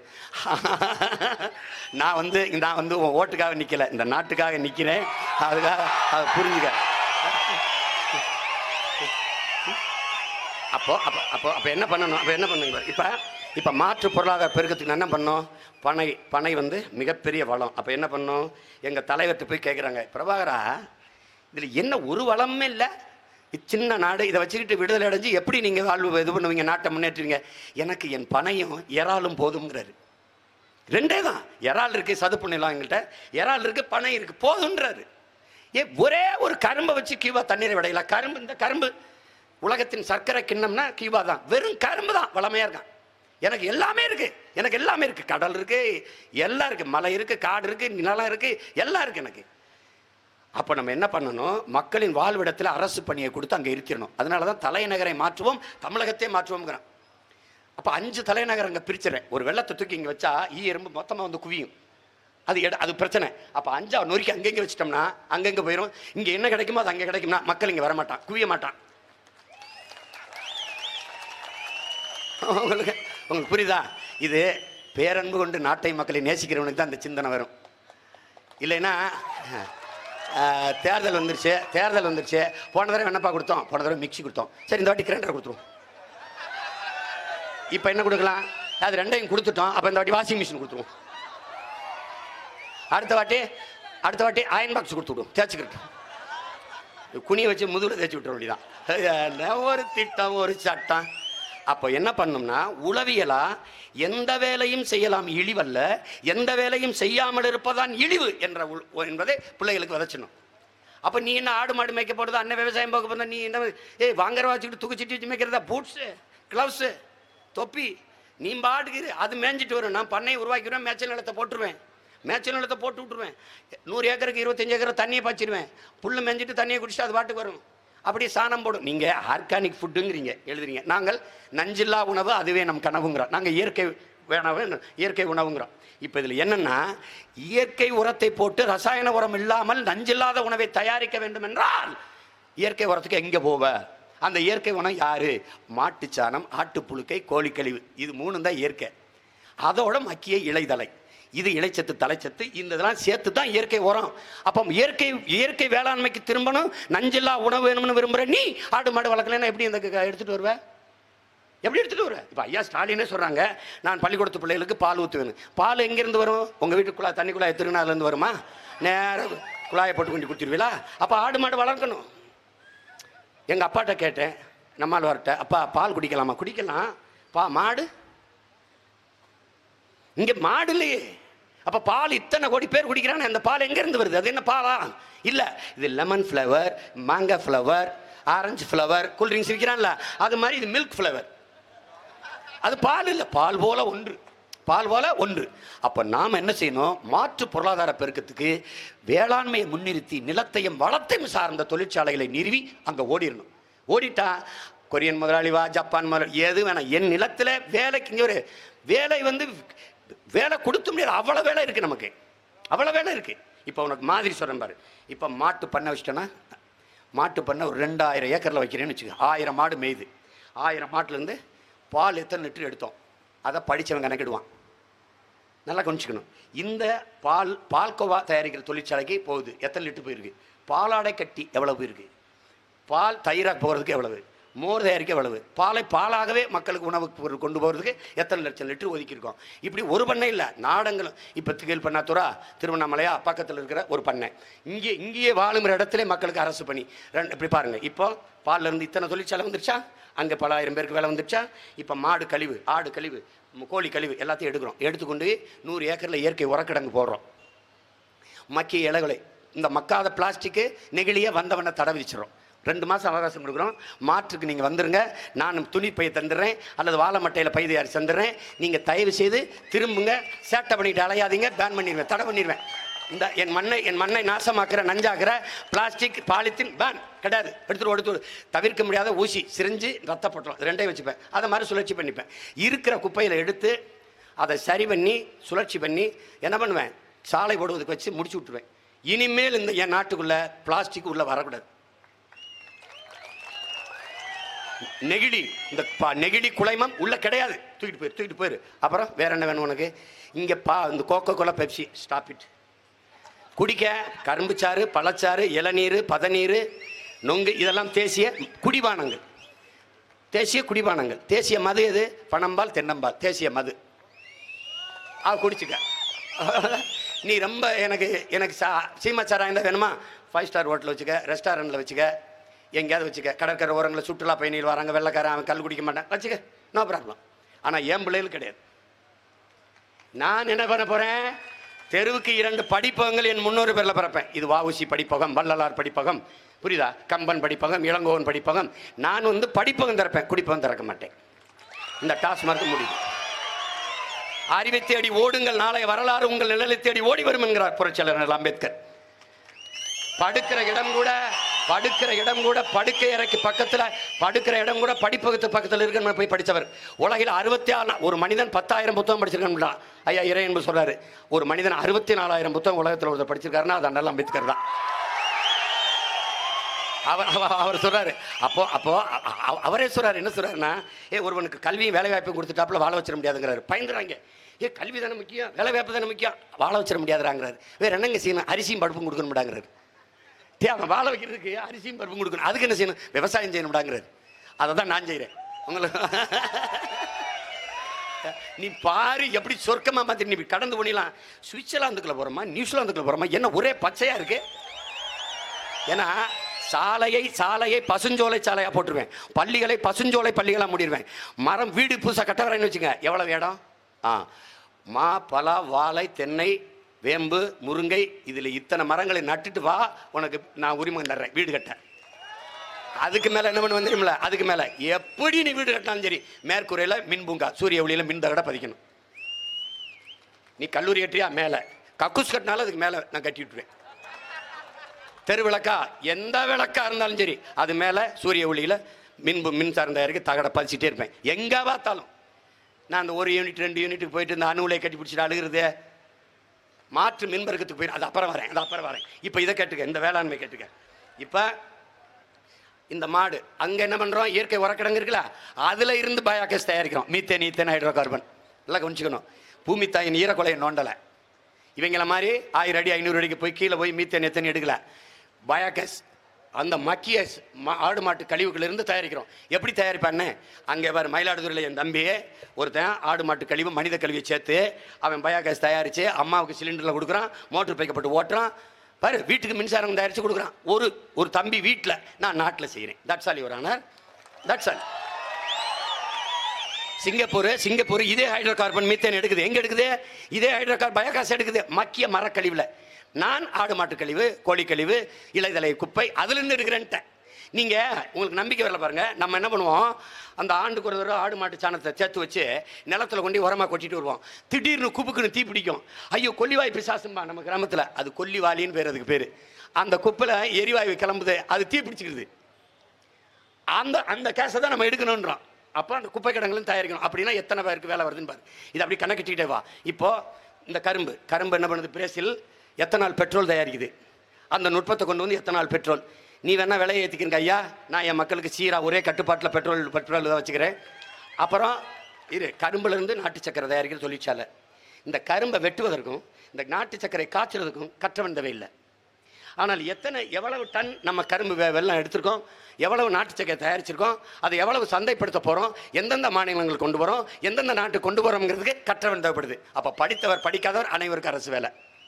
[SPEAKER 1] நான் வந்து நான் வந்து உன் ஓட்டுக்காக நிற்கல இந்த நாட்டுக்காக நிற்கிறேன் அதுக்காக அதை புரிஞ்சுக்க அப்போ அப்போ அப்போ அப்போ என்ன பண்ணணும் அப்போ என்ன பண்ணுங்க இப்போ இப்போ மாற்று பொருளாதார பெருக்கத்துக்கு நான் என்ன பண்ணோம் பனை பனை வந்து மிகப்பெரிய வளம் அப்போ என்ன பண்ணோம் எங்கள் தலைவர்கிட்ட போய் கேட்குறாங்க பிரபாகரா இதில் என்ன ஒரு வளமே இல்லை சின்ன நாடு இதை வச்சுக்கிட்டு விடுதலை அடைஞ்சு எப்படி நீங்கள் வாழ்வு இது பண்ணுவீங்க நாட்டை முன்னேற்றுவீங்க எனக்கு என் பனையும் இறாலும் போதுங்கிறாரு ரெண்டே தான் இறால் இருக்கு சதுப்பு நிலம் எங்கள்கிட்ட இறால் இருக்கு பனை இருக்கு போதுன்றாரு ஏ ஒரே ஒரு கரும்பை வச்சு கீவா தண்ணீரை விடையலாம் கரும்பு இந்த கரும்பு உலகத்தின் சர்க்கரை கிண்ணம்னா கீவா தான் வெறும் கரும்பு தான் வளமையா இருக்கான் எனக்கு எல்லாமே இருக்கு எனக்கு எல்லாமே இருக்கு கடல் இருக்கு எல்லாம் இருக்கு மலை இருக்கு காடு இருக்கு நிலம் இருக்கு எல்லாம் இருக்கு எனக்கு அப்போ நம்ம என்ன பண்ணணும் மக்களின் வாழ்விடத்தில் அரசு பணியை கொடுத்து அங்கே இருத்திடணும் அதனால தான் தலைநகரை மாற்றுவோம் தமிழகத்தை மாற்றுவோம்ங்கிறான் அப்போ அஞ்சு தலைநகர் அங்கே பிரிச்சிடறேன் ஒரு வெள்ளத்தை தூக்கி இங்கே வச்சா ஈ எறும்பு மொத்தமாக வந்து குவியும் அது எட அது பிரச்சனை அப்போ அஞ்சா நொறுக்கி அங்கங்கே வச்சிட்டோம்னா அங்கங்கே போயிடும் இங்கே என்ன கிடைக்குமோ அது அங்கே கிடைக்கும்னா மக்கள் இங்கே வரமாட்டான் குவிய மாட்டான் உங்களுக்கு உங்களுக்கு புரியுதா இது பேரன்பு கொண்டு நாட்டை மக்களை நேசிக்கிறவனுக்கு தான் அந்த சிந்தனை வரும் இல்லைன்னா அஹ், தேர்தல் வந்துருச்சு தேர்தல் வந்துருச்சு போன தடவை என்னப்பா கொடுத்தோம் போன தடவை மிக்ஸி கொடுத்தோம் சரி இந்த வாட்டி கிரைண்டர் கொடுத்துருவோம் இப்போ என்ன கொடுக்கலாம் அது ரெண்டையும் கொடுத்துட்டோம் அப்போ இந்த வாட்டி வாஷிங் மிஷின் கொடுத்துருவோம் அடுத்த வாட்டி அடுத்த வாட்டி அயன் பாக்ஸ் கொடுத்து விடுவோம் தேய்ச்சிக்கிட்டு குனியை வச்சு முதுகுல தேய்ச்சி விட்டுற வேண்டியதான் ஒரு திட்டம் ஒரு சட்டம் அப்போ என்ன பண்ணோம்னா உளவியலா எந்த வேலையும் செய்யலாம் இழிவல்ல எந்த வேலையும் செய்யாமல் இருப்பதான் இழிவு என்ற உள்- என்பதை பிள்ளைகளுக்கு விதைச்சணும் அப்போ நீ என்ன ஆடு மாடு மேய்க்க போகிறதா அண்ணன் விவசாயம் பார்க்க போகிறதா நீ என்ன ஏய் வாங்குற வச்சுக்கிட்டு தூக்கிச்சிட்டு வச்சு மேய்க்கிறதா பூட்ஸு க்ளவுஸு தொப்பி நீ பாட்டுக்கு இரு. அது மேய்ஞ்சிட்டு வரும் நான் பண்ணையை உருவாக்கிடுவேன் மேய்ச்சல் நிலத்தை போட்டுருவேன் மேய்ச்சல் நிலத்தை போட்டு விட்டுருவேன் நூறு ஏக்கருக்கு இருபத்தஞ்சு ஏக்கர் தண்ணியை பாய்ச்சிடுவேன் புல்லு மேய்ஞ்சிட்டு தண்ணியை குடிச்சிட்டு அது பாட்டுக்கு வரும் அப்படியே சாணம் போடும் நீங்கள் ஆர்கானிக் ஃபுட்டுங்கிறீங்க எழுதுறீங்க நாங்கள் நஞ்சில்லா உணவு அதுவே நம் கனவுங்கிறோம் நாங்கள் இயற்கை வேணாவே இயற்கை உணவுங்கிறோம் இப்போ இதில் என்னன்னா இயற்கை உரத்தை போட்டு ரசாயன உரம் இல்லாமல் நஞ்சில்லாத உணவை தயாரிக்க வேண்டும் என்றால் இயற்கை உரத்துக்கு எங்கே போவ அந்த இயற்கை உணவு யாரு மாட்டுச்சாணம் ஆட்டுப்புழுக்கை கோழிக்கழிவு இது மூணும் தான் இயற்கை அதோட மக்கிய இலைதலை இது இலைச்சத்து தலைச்சத்து இந்த இதெல்லாம் சேர்த்து தான் இயற்கை உரம் அப்போ இயற்கை இயற்கை வேளாண்மைக்கு திரும்பணும் நஞ்சில்லா உணவு வேணும்னு விரும்புகிற நீ ஆடு மாடு வளர்க்கலன்னா எப்படி இந்த க- எடுத்துட்டு வருவ எப்படி எடுத்துட்டு வர இப்போ ஐயா ஸ்டாலினே சொல்கிறாங்க நான் பள்ளிக்கூடத்து பிள்ளைகளுக்கு பால் ஊற்றுவேன் பால் எங்கேருந்து வரும் உங்கள் வீட்டு குழாய் தண்ணி குழாய் திருநாள்லேருந்து வருமா நேராக குழாயை போட்டு கொண்டு கொடுத்துருவீங்களா அப்போ ஆடு மாடு வளர்க்கணும் எங்கள் அப்பாட்ட கேட்டேன் நம்மால் வரட்ட அப்பா பால் குடிக்கலாமா குடிக்கலாம் பா மாடு இங்கே மாடு இல்லையே அப்போ பால் இத்தனை கோடி பேர் குடிக்கிறாங்க அந்த பால் எங்கேருந்து வருது அது என்ன பாலா இல்லை இது லெமன் ஃப்ளவர் மாங்காய் ஃப்ளவர் ஆரஞ்சு ஃப்ளவர் கூல்ட்ரிங்க்ஸ் விற்கிறான்ல அது மாதிரி இது மில்க் ஃப்ளவர் அது பால் இல்லை பால் போல ஒன்று பால் போல ஒன்று அப்போ நாம் என்ன செய்யணும் மாற்று பொருளாதார பெருக்கத்துக்கு வேளாண்மையை முன்னிறுத்தி நிலத்தையும் வளத்தையும் சார்ந்த தொழிற்சாலைகளை நிறுவி அங்கே ஓடிடணும் ஓடிட்டா கொரியன் முதலாளி வா ஜப்பான் முதலாளி எது வேணாம் என் நிலத்தில் வேலைக்கு இங்கே ஒரு வேலை வந்து வேலை கொடுக்க முடியாது அவ்வளோ வேலை இருக்குது நமக்கு அவ்வளோ வேலை இருக்குது இப்போ உனக்கு மாதிரி சொல்கிறேன் பாரு இப்போ மாட்டு பண்ணை வச்சிட்டேன்னா மாட்டு பண்ணை ஒரு ரெண்டாயிரம் ஏக்கரில் வைக்கிறேன்னு வச்சுக்க ஆயிரம் மாடு மேயுது ஆயிரம் மாட்டுலேருந்து பால் எத்தனை லிட்டர் எடுத்தோம் அதை படித்தவன் கணக்கிடுவான் நல்லா கவனிச்சுக்கணும் இந்த பால் பால்கோவா தயாரிக்கிற தொழிற்சாலைக்கு போகுது எத்தனை லிட்டர் போயிருக்கு பாலாடை கட்டி எவ்வளவு போயிருக்கு பால் தயிராக போகிறதுக்கு எவ்வளவு மோர் தயாரிக்க எவ்வளவு பாலை பாலாகவே மக்களுக்கு உணவு பொருள் கொண்டு போகிறதுக்கு எத்தனை லட்சம் லிட்டர் ஒதுக்கியிருக்கோம் இப்படி ஒரு பண்ணை இல்லை நாடங்களும் இப்போ திகழ் பண்ணாத்துறா திருவண்ணாமலையா பக்கத்தில் இருக்கிற ஒரு பண்ணை இங்கே இங்கேயே வாழும் இடத்துல மக்களுக்கு அரசு பண்ணி ரெண்டு இப்படி பாருங்கள் இப்போ பால்ல இருந்து இத்தனை தொழிற்சாலை வந்துருச்சா அங்கே பல ஆயிரம் பேருக்கு வேலை வந்துருச்சா இப்போ மாடு கழிவு ஆடு கழிவு ம- கோழி கழிவு எல்லாத்தையும் எடுக்கிறோம் எடுத்துக்கொண்டு நூறு ஏக்கரில் இயற்கை உரக்கிடங்கு போடுறோம் மக்கிய இலைகளை இந்த மக்காத பிளாஸ்டிக்கு நெகிழியை வந்தவனை தடை விதிச்சிடும் ரெண்டு மாதம் அவகாசம் கொடுக்குறோம் மாற்றுக்கு நீங்கள் வந்துருங்க நான் துணி பையை தந்துடுறேன் அல்லது வாழை மட்டையில் பை தயாரிச்சு தந்துடுறேன் நீங்கள் தயவு செய்து திரும்புங்க சேட்டை பண்ணிட்டு அலையாதீங்க பேன் பண்ணிடுவேன் தடை பண்ணிடுவேன் இந்த என் மண்ணை என் மண்ணை நாசமாக்குற நஞ்சாக்குற பிளாஸ்டிக் பாலித்தீன் பேன் கிடையாது எடுத்துட்டு எடுத்து தவிர்க்க முடியாத ஊசி சிரிஞ்சு ரத்தப்பட்டோம் ரெண்டையும் வச்சுப்பேன் அதை மாதிரி சுழற்சி பண்ணிப்பேன் இருக்கிற குப்பையில் எடுத்து அதை சரி பண்ணி சுழற்சி பண்ணி என்ன பண்ணுவேன் சாலை போடுவதுக்கு வச்சு முடிச்சு விட்டுருவேன் இனிமேல் இந்த என் நாட்டுக்குள்ள பிளாஸ்டிக் உள்ள வரக்கூடாது நெகிழி இந்த பா- நெகிழி குலைமம் உள்ள கிடையாது தூக்கிட்டு போயிரு தூக்கிட்டு போயிரு அப்புறம் வேற என்ன வேணும் உனக்கு இங்கே பா இந்த Coca Cola Pepsi stop it குடிக்க கரும்பு சாறு பழச்சாறு இளநீர் பதநீர் நொங்கு இதெல்லாம் தேசிய குடிபானங்கள் தேசிய குடிபானங்கள் தேசிய மது எது பனம்பால் தென்னம்பால் தேசிய மது ஆ குடிச்சுக்க நீ ரொம்ப எனக்கு எனக்கு சா சீமா சாராயம் தான் வேணுமா ஃபைவ் ஸ்டார் ஹோட்டல் வச்சுக்க ரெஸ்டாரண்ட்டில் வச்சுக்க எங்கேயாவது வச்சுக்க கடற்கரை ஓரங்களில் சுற்றுலா பயணிகள் வராங்க வெள்ளைக்காரன் அவன் கல் குடிக்க மாட்டான் வச்சுக்க நோ ப்ராப்ளம் ஆனால் என் பிள்ளைகள் கிடையாது நான் என்ன பண்ண போகிறேன் தெருவுக்கு இரண்டு படிப்பகங்கள் என் முன்னோரு பேரில் பிறப்பேன் இது வாவுசி படிப்பகம் வள்ளலார் படிப்பகம் புரியுதா கம்பன் படிப்பகம் இளங்கோவன் படிப்பகம் நான் வந்து படிப்பகம் திறப்பேன் குடிப்பகம் திறக்க மாட்டேன் இந்த டாஸ்மார்க் முடியும் அறிவை தேடி ஓடுங்கள் நாளைய வரலாறு உங்கள் நிழலை தேடி ஓடி வரும் என்கிறார் புரட்சியாளர் அண்ணல் அம்பேத்கர் படுக்கிற இடம் கூட படுக்கிற இடம் கூட படுக்கை அறைக்கு பக்கத்தில் படுக்கிற இடம் கூட படிப்பகத்து பக்கத்தில் இருக்குன்னு போய் படித்தவர் உலகில் அறுபத்தி ஆறு ஒரு மனிதன் பத்தாயிரம் புத்தகம் படிச்சிருக்கான்னு ஐயா இறை என்று சொல்றாரு ஒரு மனிதன் அறுபத்தி நாலாயிரம் புத்தகம் உலகத்தில் ஒருத்தர் படிச்சிருக்காருன்னா அது அண்ணல் அம்பேத்கர் தான் அவர் அவர் அவர் சொல்றாரு அப்போ அப்போ அ- அ- அவரே சொல்றாரு என்ன சொல்றாருன்னா ஏ ஒருவனுக்கு கல்வியும் வேலை வாய்ப்பும் கொடுத்துட்டாப்புல வாழ வச்சிட முடியாதுங்கிறாரு பயந்துறாங்க ஏ கல்வி தானே முக்கியம் வேலை வாய்ப்பு தானே முக்கியம் வாழ வச்சிட முடியாதுறாங்கிறாரு வேற என்னங்க செய்யணும் அரிசியும் பருப்பும் கொடுக்க முடியாங்கிறாரு டே அவன் வாழ வைக்கிறதுக்கு அரிசியும் பருப்பும் கொடுக்கணும் அதுக்கு என்ன செய்யணும் விவசாயம் செய்யணும்டாங்கிறாரு அதை தான் நான் செய்கிறேன் உங்களுக்கு நீ பாரு எப்படி சொர்க்கமா பார்த்து நீ இப்படி கடந்து போனிலாம் சுவிட்சர்லாந்துக்குள்ள போறோமா நியூசிலாந்துக்குள்ள போறோமா என்ன ஒரே பச்சையா இருக்கு ஏன்னா சாலையை சாலையை பசுஞ்சோலை சாலையா போட்டுருவேன் பள்ளிகளை பசுஞ்சோலை பள்ளிகளா மூடிடுவேன் மரம் வீடு புதுசாக கட்ட வரேன்னு வச்சுங்க எவ்வளவு இடம் ஆ மா பலா வாழை தென்னை வேம்பு முருங்கை இதுல இத்தனை மரங்களை நட்டுட்டு வா உனக்கு நான் உரிமம் தர்றேன் வீடு கட்ட அதுக்கு மேல என்ன பண்ண தெரியுமில அதுக்கு மேல எப்படி நீ வீடு கட்டினாலும் சரி மேற்கூரையில மின் பூங்கா சூரிய ஒளியில மின் தகட பதிக்கணும் நீ கல்லூரி கட்டியா மேல கக்கூஸ் கட்டினாலும் அதுக்கு மேல நான் கட்டி விட்டுருவேன் தெரு விளக்கா எந்த விளக்கா இருந்தாலும் சரி அது மேல சூரிய ஒளியில மின் பு- மின்சாரம் தயாரிக்க தகட பதிச்சிட்டே இருப்பேன் எங்க பார்த்தாலும் நான் அந்த ஒரு யூனிட் ரெண்டு யூனிட்டுக்கு போயிட்டு இந்த அணுவிலை கட்டி பிடிச்சிட்டு அழுகிறது மாற்று மின்பெருக்கத்துக்கு போயிடும் அது அப்புறம் வரேன் அது அப்புறம் வரேன் இப்போ இதை கேட்டுக்க இந்த வேளாண்மை கேட்டுக்க இப்போ இந்த மாடு அங்க என்ன பண்றோம் இயற்கை உரக்கிடங்கு இருக்குல்ல அதுல இருந்து பயோகேஸ் தயாரிக்கிறோம் மீத்தேன் ஈத்தேன் ஹைட்ரோ கார்பன் எல்லாம் கவனிச்சுக்கணும் பூமி தாயின் ஈரக்கொலையை நோண்டலை இவங்கள மாதிரி ஆயிரம் அடி ஐநூறு அடிக்கு போய் கீழே போய் மீத்தேன் எத்தனை எடுக்கல பயோகேஸ் அந்த மக்கிய ஸ்- மா- ஆடு மாட்டு கழிவுகள் இருந்து தயாரிக்கிறோம் எப்படி தயாரிப்பான்னு அங்கே பாரு மயிலாடுதுறையில் என் தம்பி ஒருத்தன் ஆடு மாட்டு கழிவு மனித கழிவை சேர்த்து அவன் பயோகேஸ் தயாரித்து அம்மாவுக்கு சிலிண்டரில் கொடுக்குறான் மோட்டர் பைக்கப்பட்டு ஓட்டுறான் பாரு வீட்டுக்கு மின்சாரம் தயாரித்து கொடுக்குறான் ஒரு ஒரு தம்பி வீட்டில் நான் நாட்டில் செய்கிறேன் that's all your honour that's all Singapore Singapore இதே ஹைட்ரோ கார்பன் மீத்தேன் எடுக்குது எங்க எடுக்குது இதே ஹைட்ரோ கார்பன் பயோகாஸ் எடுக்குது மக்கிய மரக்கழிவுல நான் ஆடு மாட்டு கழிவு கோழி கழிவு இலைதலை குப்பை அதுல இருந்து எடுக்கிறேன்ட்டேன் நீங்க உங்களுக்கு நம்பிக்கை வரல பாருங்க நம்ம என்ன பண்ணுவோம் அந்த ஆண்டுக்கு ஒரு தடவை ஆடு மாட்டு சாணத்தை சேர்த்து வச்சு நிலத்துல கொண்டு போய் உரமா கொட்டிட்டு வருவோம் திடீர்னு குப்புக்குன்னு தீ பிடிக்கும் ஐயோ கொல்லிவாய் பிசாசும்பா நம்ம கிராமத்துல அது கொல்லிவாலின்னு பேர் அதுக்கு பேரு அந்த குப்பையில எரிவாயு கிளம்புது அது தீ பிடிச்சிக்கிறது அந்த அந்த கேஸை தான் நம்ம எடுக்கணுன்றோம் அப்போ அந்த குப்பை கிடங்களும் தயாரிக்கணும் அப்படின்னா எத்தனை பேருக்கு வேலை வருதுன்னு பாரு இது அப்படி கணக்கிட்டுக்கிட்டே வா இப்போ இந்த கரும்பு கரும்பு என்ன பண்ணுது பிரேசில் எத்தனால் பெட்ரோல் தயாரிக்குது அந்த நுட்பத்தை கொண்டு வந்து எத்தனால் பெட்ரோல் நீ வேணா விலையை ஏற்றிக்கிறங்க ஐயா நான் என் மக்களுக்கு சீரா ஒரே கட்டுப்பாட்டில் பெட்ரோல் பெட்ரோல் தான் வச்சுக்கிறேன் அப்புறம் இரு கரும்புல இருந்து நாட்டு சக்கரை தயாரிக்கிற தொழிற்சாலை இந்த கரும்பை வெட்டுவதற்கும் இந்த நாட்டு சக்கரை காய்ச்சறதுக்கும் கற்றவன் தேவையில்லை ஆனால் எத்தனை எவ்வளவு டன் நம்ம கரும்பு வெ- வெல்லம் எடுத்திருக்கோம் எவ்வளவு நாட்டு சக்கரை தயாரிச்சிருக்கோம் அதை எவ்வளவு சந்தைப்படுத்த போகிறோம் எந்தெந்த மாநிலங்கள் கொண்டு போகிறோம் எந்தெந்த நாட்டு கொண்டு போகிறோங்கிறதுக்கு கற்றவன் தேவைப்படுது அப்போ படித்தவர் படிக்காதவர் அனைவருக்கும் அரசு வேலை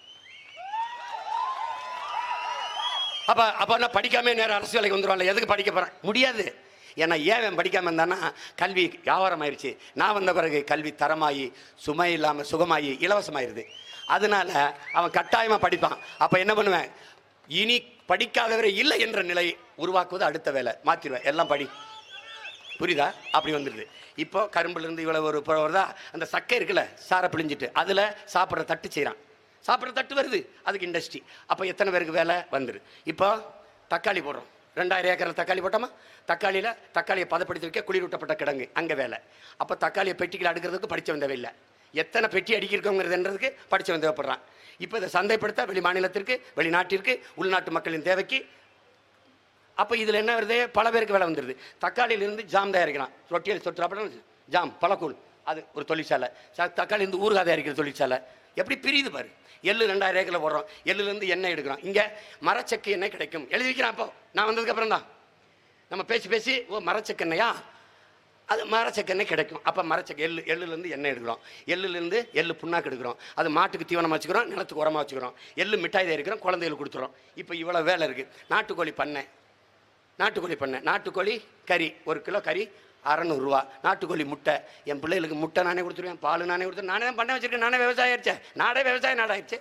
[SPEAKER 1] அப்போ அப்போ நான் படிக்காம நேரம் அரசு வேலைக்கு வந்துடுவான்ல எதுக்கு படிக்க போகிறேன் முடியாது ஏன்னா ஏன் அவன் படிக்காம இருந்தானா கல்வி வியாபாரம் ஆயிடுச்சு நான் வந்த பிறகு கல்வி தரமாயி சுமை இல்லாமல் சுகமாயி இலவசமாயிருது அதனால அவன் கட்டாயமாக படிப்பான் அப்போ என்ன பண்ணுவேன் இனி படிக்காதவரே இல்லை என்ற நிலை உருவாக்குவது அடுத்த வேலை மாற்றிடுவேன் எல்லாம் படி புரியுதா அப்படி வந்துடுது இப்போ கரும்புலேருந்து இவ்வளோ ஒரு இப்போ வருதா அந்த சக்கை இருக்குல்ல சாரை பிழிஞ்சிட்டு அதில் சாப்பிட்ற தட்டு செய்கிறான் சாப்பிட்ற தட்டு வருது அதுக்கு இண்டஸ்ட்ரி அப்போ எத்தனை பேருக்கு வேலை வந்துரு இப்போ தக்காளி போடுறோம் ரெண்டாயிரம் ஏக்கரில் தக்காளி போட்டோமா தக்காளியில் தக்காளியை பதப்படுத்தி வைக்க குளிரூட்டப்பட்ட கிடங்கு அங்கே வேலை அப்போ தக்காளியை பெட்டிகள் அடுக்கிறதுக்கு படித்தவன் தேவையில்லை எத்தனை பெட்டி அடிக்கிருக்கோங்கிறதுன்றதுக்கு படித்தவன் தேவைப்படுறான் இப்போ இதை சந்தைப்படுத்த வெளி மாநிலத்திற்கு வெளிநாட்டிற்கு உள்நாட்டு மக்களின் தேவைக்கு அப்போ இதில் என்ன வருது பல பேருக்கு வேலை வந்துடுது தக்காளியிலிருந்து ஜாம் தயாரிக்கலாம் ரொட்டியில் சொட்டுறாப்படம் ஜாம் பழக்கூழ் அது ஒரு தொழிற்சாலை ச- தக்காளியிலிருந்து ஊறுகாய் தயாரிக்கிற தொழிற்சாலை எப்படி பிரியுது பாரு எள்ளு ரெண்டாயிரம் ஏக்கரில் போடுறோம் எள்ளுலேருந்து எண்ணெய் எடுக்கிறோம் இங்கே மரச்சக்கு எண்ணெய் கிடைக்கும் எழுதி வைக்கிறேன் அப்போ நான் வந்ததுக்கப்புறம் தான் நம்ம பேசி பேசி ஓ மரச்சக்கு எண்ணெயா அது மரச்சக்கெண்ணெய் கிடைக்கும் அப்போ மரச்சக்க எள்ளு எள்ளுலேருந்து எண்ணெய் எடுக்கிறோம் எள்ளுலேருந்து எள்ளு புண்ணாக்கு எடுக்கிறோம் அது மாட்டுக்கு தீவனம் வச்சுக்கிறோம் நிலத்துக்கு உரமாக வச்சுக்கிறோம் எள்ளு மிட்டாய் தயாரிக்கிறோம் குழந்தைகளுக்கு கொடுத்துறோம் இப்போ இவ்வளோ வேலை இருக்குது நாட்டுக்கோழி பண்ணை நாட்டுக்கோழி பண்ணை நாட்டுக்கோழி கறி ஒரு கிலோ கறி அறநூறுரூவா நாட்டுக்கோழி முட்டை என் பிள்ளைகளுக்கு முட்டை நானே கொடுத்துருவேன் பால் நானே கொடுத்துருவேன் நானே தான் பண்ண வச்சிருக்கேன் நானே விவசாயம் ஆயிடுச்சேன் நாடே விவசாய நாடாயிருச்சு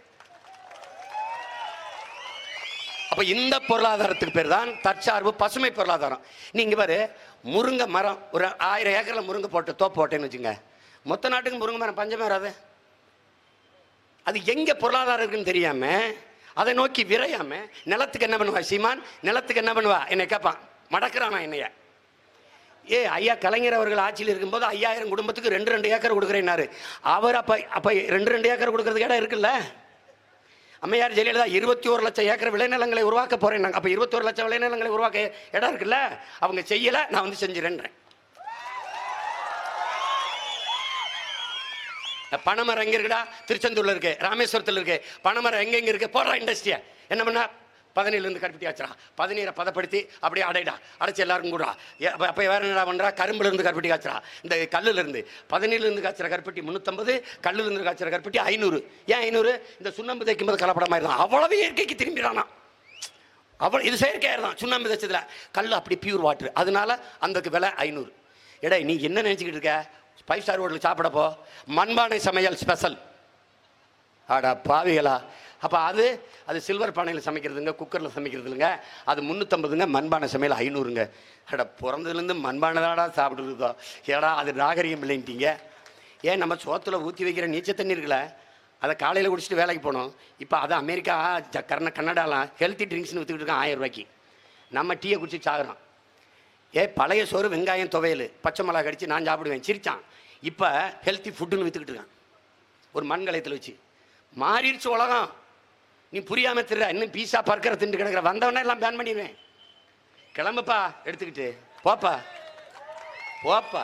[SPEAKER 1] அப்போ இந்த பொருளாதாரத்துக்கு பேர் தான் தற்சார்பு பசுமை பொருளாதாரம் நீங்க பாரு முருங்கை மரம் ஒரு ஆயிரம் ஏக்கரில் முருங்கை போட்டு தோப்பு போட்டேன்னு வச்சுங்க மொத்த நாட்டுக்கு முருங்கை மரம் பஞ்சமே வராது அது எங்க பொருளாதாரம் இருக்குன்னு தெரியாம அதை நோக்கி விரையாம நிலத்துக்கு என்ன பண்ணுவா சீமான் நிலத்துக்கு என்ன பண்ணுவா என்னை கேட்பான் மடக்கிறானா என்னைய ஏ ஐயா கலைஞர் அவர்கள் ஆட்சியில் இருக்கும்போது ஐயாயிரம் குடும்பத்துக்கு ரெண்டு ரெண்டு ஏக்கர் கொடுக்குறேன்னாரு அவர் அப்ப அப்ப ரெண்டு ரெண்டு ஏக்கர் கொடுக்கறதுக்கு இடம் இருக்குல்ல அம்மையார் ஜெயலலிதா இருபத்தி ஒரு லட்சம் ஏக்கர் விளைநிலங்களை உருவாக்க போறேன் அப்ப இருபத்தி ஒரு லட்சம் விளைநிலங்களை உருவாக்க இடம் இருக்குல்ல அவங்க செய்யல நான் வந்து செஞ்சிடறேன் பனைமரம் எங்க இருக்குடா திருச்செந்தூர்ல இருக்கு ராமேஸ்வரத்துல இருக்கு பனைமரம் எங்க எங்க இருக்கு போடுறா இண்டஸ்ட்ரியா என்ன பண்ணா பதினிலிருந்து கருப்பட்டி வச்சுடா பதினீரை பதப்படுத்தி அப்படியே அடைடா அடைச்சி எல்லாருக்கும் கூடா அப்போ வேற என்னடா பண்ணுறா கரும்புல இருந்து கருப்பட்டி காய்ச்சறா இந்த கல்லுல இருந்து பதினீர்ல இருந்து காய்ச்சற கருப்பட்டி முந்நூற்றம்பது கல்லுல இருந்து காய்ச்சற கருப்பட்டி ஐநூறு ஏன் ஐநூறு இந்த சுண்ணாம்பு தைக்கும் போது கலப்படமாக இருந்தான் அவ்வளவு இயற்கைக்கு திரும்பிடானா அவ்வளோ இது செயற்கையாக தான் சுண்ணாம்பு தைச்சதுல கல் அப்படி பியூர் வாட்டர் அதனால அந்த விலை ஐநூறு எடா நீ என்ன நினச்சிக்கிட்டு இருக்க ஃபைவ் ஸ்டார் ஹோட்டலுக்கு சாப்பிட போ மண்பானை சமையல் ஸ்பெஷல் ஆடா பாவிகளா அப்போ அது அது சில்வர் பானையில் சமைக்கிறதுங்க குக்கரில் சமைக்கிறது இல்லைங்க அது முந்நூற்றம்பதுங்க மண்பானை சமையல் ஐநூறுங்க அட பிறந்ததுலேருந்து மண்பானை தானடா சாப்பிட்டுருதோ ஏடா அது நாகரிகம் இல்லைன்ட்டீங்க ஏன் நம்ம சோத்துல ஊற்றி வைக்கிற நீச்சல் தண்ணி இருக்குல்ல அதை காலையில் குடிச்சிட்டு வேலைக்கு போனோம் இப்போ அது அமெரிக்கா ஜ- கர்ந கன்னடாலாம் ஹெல்த்தி ட்ரிங்க்ஸ்னு விற்றுக்கிட்டு இருக்கான் ஆயிரம் ரூபாய்க்கு நம்ம டீயை குடிச்சு சாகுறோம் ஏ பழைய சோறு வெங்காயம் துவையல் பச்சை மிளகா கடிச்சு நான் சாப்பிடுவேன் சிரிச்சான் இப்போ ஹெல்த்தி ஃபுட்டுன்னு விற்றுக்கிட்டு இருக்கான் ஒரு மண்கலயத்தில் வச்சு மாறிடுச்சு உலகம் நீ புரியாம திரு இன்னும் பீஸா பர்க்கரை திண்டு கிடக்குற வந்தவனே எல்லாம் பேன் பண்ணிடுவேன் கிளம்புப்பா எடுத்துக்கிட்டு போப்பா போப்பா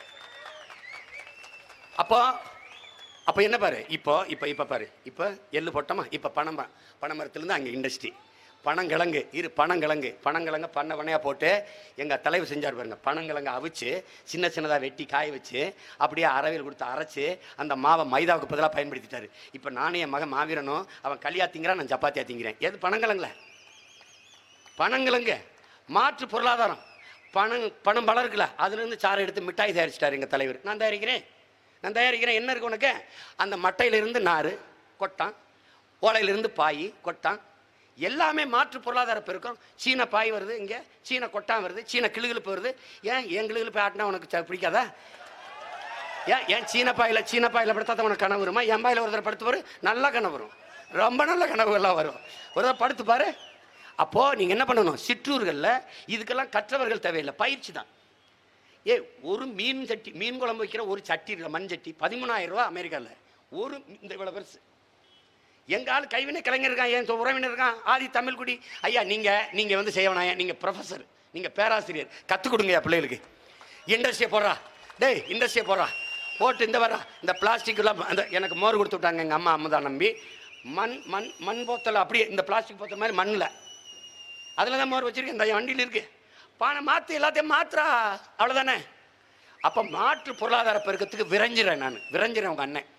[SPEAKER 1] அப்போ அப்போ என்ன பாரு இப்போ இப்போ இப்போ பாரு இப்போ எள்ளு போட்டோமா இப்போ பணம் பனைமரத்துலேருந்து அங்கே இண்டஸ்ட்ரி பனங்கிழங்கு இரு பனங்கிழங்கு பனங்கிழங்க பண்ண பண்ணையாக போட்டு எங்கள் தலைவர் செஞ்சார் பாருங்க பனங்கிழங்க அவிச்சு சின்ன சின்னதாக வெட்டி காய வச்சு அப்படியே அரவையில் கொடுத்து அரைச்சு அந்த மாவை மைதாவுக்கு பதிலாக பயன்படுத்திட்டாரு இப்போ நானே என் மகன் மாவீரனும் அவன் களியா திங்கிறான் நான் சப்பாத்தியா திங்கிறேன் எது பனங்கிழங்குல பனங்கிழங்கு மாற்று பொருளாதாரம் பணம் பணம் வளர்க்கல அதுலேருந்து சாறை எடுத்து மிட்டாய் தயாரிச்சிட்டாரு எங்கள் தலைவர் நான் தயாரிக்கிறேன் நான் தயாரிக்கிறேன் என்ன இருக்கு உனக்கு அந்த மட்டையிலிருந்து நார் கொட்டான் ஓலையிலிருந்து பாய் கொட்டான் எல்லாமே மாற்று பொருளாதார பெருக்கம் சீன பாய் வருது இங்கே சீன கொட்டான் வருது சீன கிளுகிழுப்பு வருது ஏன் என் கிளுகிழுப்பு ஆட்டினா உனக்கு ச- பிடிக்காதா ஏன் ஏன் சீன பாயில் சீன பாயில் படுத்தா தான் உனக்கு கனவு வருமா என் பாயில் ஒரு தடவை படுத்து பாரு நல்ல கனவு வரும் ரொம்ப நல்ல கனவு எல்லாம் வரும் ஒரு தடவை படுத்து பாரு அப்போது நீங்கள் என்ன பண்ணணும் சிற்றூர்களில் இதுக்கெல்லாம் கற்றவர்கள் தேவையில்லை பயிற்சி தான் ஏ ஒரு மீன் சட்டி மீன் குழம்பு வைக்கிற ஒரு சட்டி இருக்கு மண் சட்டி பதிமூணாயிரம் ரூபா அமெரிக்காவில் ஒரு இந்த இவ்வளோ பெருசு எங்க ஆள் கைவினை கலைஞர் இருக்கான் என் உறவினர் இருக்கான் ஆதி தமிழ்குடி ஐயா நீங்க நீங்க வந்து செய்யவனாயா நீங்க ப்ரொஃபஸர் நீங்க பேராசிரியர் கற்றுக் கொடுங்க என் பிள்ளைகளுக்கு இண்டஸ்ட்ரியை போடுறா டேய் இண்டஸ்ட்ரியை போடுறா போட்டு இந்த வரா இந்த பிளாஸ்டிக்லாம் அந்த எனக்கு மோர் கொடுத்து விட்டாங்க எங்கள் அம்மா அம்மா தான் நம்பி மண் மண் மண் போத்தல் அப்படியே இந்த பிளாஸ்டிக் போத்தல் மாதிரி மண்ணில் அதில் தான் மோர் வச்சிருக்கேன் இந்த வண்டியில் இருக்கு பானை மாற்று எல்லாத்தையும் மாத்துறா அவ்வளோதானே அப்போ மாற்று பொருளாதார பெருக்கத்துக்கு விரைஞ்சிறேன் நான் விரைஞ்சிறேன் உங்கள் அண்ணன்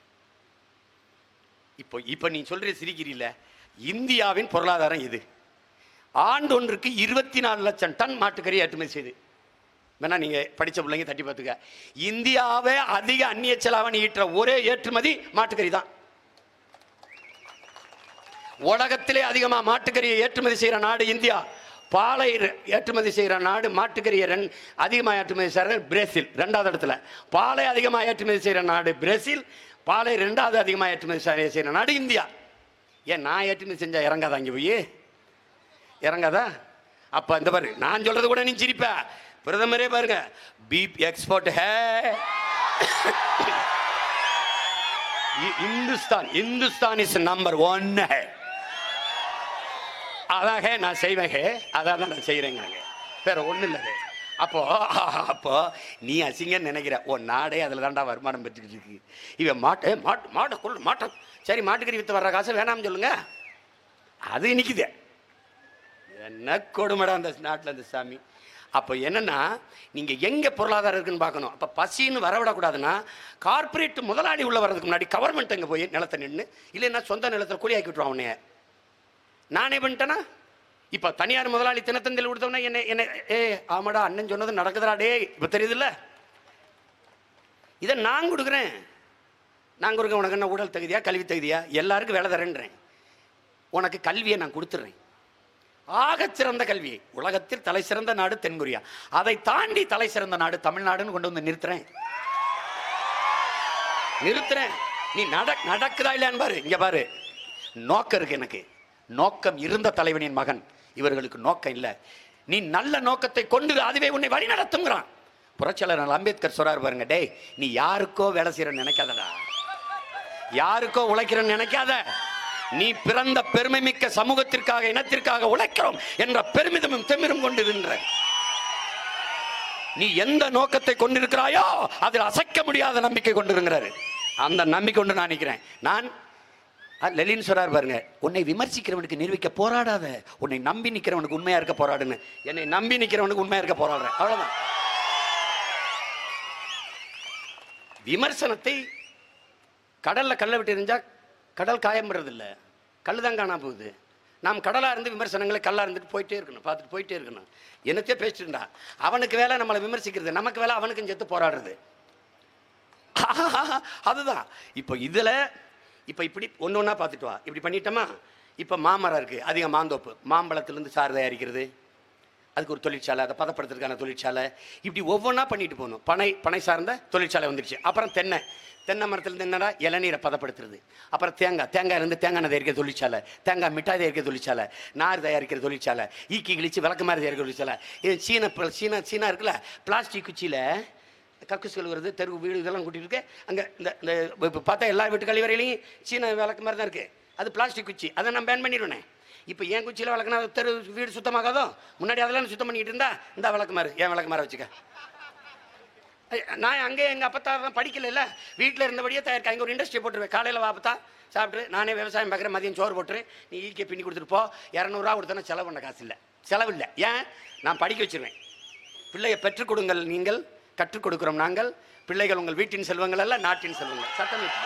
[SPEAKER 1] இப்போ இப்போ நீ சொல்ற சிரிக்கிறீல்ல இந்தியாவின் பொருளாதாரம் இது ஆண்டு ஒன்றுக்கு இருபத்தி நாலு லட்சம் டன் மாட்டுக்கறி ஏற்றுமதி செய்யுது வேணா நீங்க படிச்ச பிள்ளைங்க தட்டி பார்த்துக்க இந்தியாவே அதிக அந்நிய செலாவணி ஈட்டுற ஒரே ஏற்றுமதி மாட்டுக்கறி தான் உலகத்திலே அதிகமா மாட்டுக்கறியை ஏற்றுமதி செய்யற நாடு இந்தியா பாலை ர- ஏற்றுமதி செய்கிற நாடு மாட்டுக்கறியை ரெண் அதிகமாக ஏற்றுமதி செய்கிற பிரேசில் ரெண்டாவது இடத்துல பாலை அதிகமாக ஏற்றுமதி செய்கிற நாடு பிரேசில் பாலை ரெண்டாவது அதிகமாக ஏற்றுமதி செய்கிற நாடு இந்தியா ஏன் நான் ஏற்றுமதி செஞ்சா இறங்காதா அங்கே போய் இறங்காதா அப்போ இந்த பாரு நான் சொல்றது கூட நீ சிரிப்ப பிரதமரே பாருங்க பீப் எக்ஸ்போர்ட் ஹே हि- Hindustan Hindustan is number one है அதாக நான் செய்வேன் ஹே அதான் தான் நான் செய்கிறேங்க வேற ஒன்றும் இல்லை அப்போ அப்போ நீ அசிங்கன்னு நினைக்கிற ஓ நாடே அதில் தான்டா வருமானம் பெற்றுக்கிட்டு இருக்கு இவன் மாட்டை மாட்டு மாட்டை கொள்ளு மாட்டை சரி மாட்டுக்கறி விற்று வர்ற காசு வேணாம்னு சொல்லுங்க அது நிற்குது என்ன கொடுமைடா அந்த நாட்டில் அந்த சாமி அப்போ என்னன்னா நீங்கள் எங்கே பொருளாதாரம் இருக்குன்னு பார்க்கணும் அப்போ பசின்னு வரவிடக்கூடாதுன்னா கார்ப்பரேட் முதலாளி உள்ள வர்றதுக்கு முன்னாடி கவர்மெண்ட் அங்கே போய் நிலத்தை நின்று இல்லைன்னா சொந்த நிலத்தில் கூலியாக்கி விட்டுருவான் அவனைய நானே பண்ணிட்டேனா இப்போ தனியார் முதலாளி தினத்தந்தில் கொடுத்தவனே என்ன என்ன ஏ ஆமாடா அண்ணன் சொன்னது நடக்குதுடா டே இப்போ தெரியுதுல்ல இதை நான் கொடுக்குறேன் நான் கொடுக்க உனக்கு என்ன உடல் தகுதியா கல்வி தகுதியா எல்லாருக்கும் வேலை தரேன்றேன் உனக்கு கல்வியை நான் கொடுத்துட்றேன் ஆகச் சிறந்த கல்வி உலகத்தில் தலை சிறந்த நாடு தென்கொரியா அதை தாண்டி தலை சிறந்த நாடு தமிழ்நாடுன்னு கொண்டு வந்து நிறுத்துறேன் நிறுத்துறேன் நீ நட நடக்குதா இல்லையான்னு பாரு இங்க பாரு நோக்கம் இருக்கு எனக்கு நோக்கம் இருந்த தலைவனின் மகன் இவர்களுக்கு நோக்கம் இல்லை நீ நல்ல நோக்கத்தை கொண்டு அதுவே உன்னை வழி நடத்துங்கிறான் புரட்சியாளர் அம்பேத்கர் சொல்றாரு பாருங்க டேய் நீ யாருக்கோ வேலை செய்யறன்னு நினைக்காதடா யாருக்கோ உழைக்கிறன்னு நினைக்காத நீ பிறந்த பெருமை மிக்க சமூகத்திற்காக இனத்திற்காக உழைக்கிறோம் என்ற பெருமிதமும் திமிரும் கொண்டிருக்கின்ற நீ எந்த நோக்கத்தை கொண்டிருக்கிறாயோ அதில் அசைக்க முடியாத நம்பிக்கை கொண்டிருக்கிறாரு அந்த நம்பிக்கை கொண்டு நான் நிற்கிறேன் நான் அ, லெலின் சொல்றார் பாருங்க உன்னை விமர்சிக்கிறவனுக்கு நிரூபிக்க போராடாத உன்னை நம்பி நிக்கிறவனுக்கு உண்மையா இருக்க போராடுன்னு என்னை நம்பி நிக்கிறவனுக்கு உண்மையா இருக்க போராடுறேன் அவ்வளவுதான் விமர்சனத்தை கடல்ல கல்லை விட்டு எறிஞ்சா கடல் காயம்படுறது இல்ல கல் தான் காணாம போகுது நாம் கடலா இருந்து விமர்சனங்களை கல்லா இருந்துட்டு போயிட்டே இருக்கணும் பார்த்துட்டு போயிட்டே இருக்கணும் என்னத்தையே பேசிட்டு இருந்தா அவனுக்கு வேலை நம்மளை விமர்சிக்கிறது நமக்கு வேலை அவனுக்கும் சேர்த்து போராடுறது அதுதான் இப்போ இதுல இப்போ இப்படி ஒன்று ஒன்றா பார்த்துட்டு வா இப்படி பண்ணிட்டோமா இப்போ மாமரம் இருக்கு அதிக மாந்தோப்பு மாம்பழத்திலிருந்து சாறு தயாரிக்கிறது அதுக்கு ஒரு தொழிற்சாலை அதை பதப்படுத்துறதுக்கான தொழிற்சாலை இப்படி ஒவ்வொன்றா பண்ணிட்டு போகணும் பனை பனை சார்ந்த தொழிற்சாலை வந்துருச்சு அப்புறம் தென்னை தென்னை மரத்துலேருந்து என்னடா இளநீரை பதப்படுத்துறது அப்புறம் தேங்காய் தேங்காயிலேருந்து தேங்காய் எண்ணெய் தயாரிக்கிற தொழிற்சாலை தேங்காய் மிட்டாய் தயாரிக்கிற தொழிற்சாலை நார் தயாரிக்கிற தொழிற்சாலை ஈக்கி கிழிச்சு விளக்கு மாதிரி தயாரிக்கிற தொழிற்சாலை இது சீன ப- சீனா சீனா இருக்குல்ல பிளாஸ்டிக் குச்சியில் கக்கூஸ் கழுவுறது தெரு வீடு இதெல்லாம் கூட்டிட்டு இருக்கு அங்கே இந்த இந்த இப்போ பார்த்தா எல்லா வீட்டு கழிவறையிலையும் சீன விளக்கு மாதிரி தான் இருக்குது அது பிளாஸ்டிக் குச்சி அதை நான் பேன் பண்ணிடுவேனே இப்போ என் குச்சியில் விளக்குனா தெரு வீடு சுத்தமாகாதோ முன்னாடி அதெல்லாம் சுத்தம் பண்ணிட்டு இருந்தா இந்த விளக்கு மாதிரி என் விளக்கு மாதிரி வச்சுக்க ஐ- நான் அங்கே எங்கள் அப்பத்தா தான் படிக்கல வீட்டில் இருந்தபடியே தயாரிக்க அங்கே ஒரு இண்டஸ்ட்ரி போட்டுருவேன் காலையில் வாப்பத்தா சாப்பிட்டு நானே விவசாயம் பார்க்குறேன் மதியம் சோறு போட்டுரு நீ ஈக்கே பின்னி கொடுத்துட்டு போ இரநூறுவா கொடுத்தனா செலவு பண்ண காசு இல்லை செலவு இல்லை ஏன் நான் படிக்க வச்சிருவேன் பிள்ளையை பெற்றுக் கொடுங்கள் நீங்கள் கற்றுக் கொடுக்கிறோம் நாங்கள் பிள்ளைகள் உங்கள் வீட்டின் செல்வங்கள் அல்ல நாட்டின் செல்வங்கள் சட்டம் இருக்கு.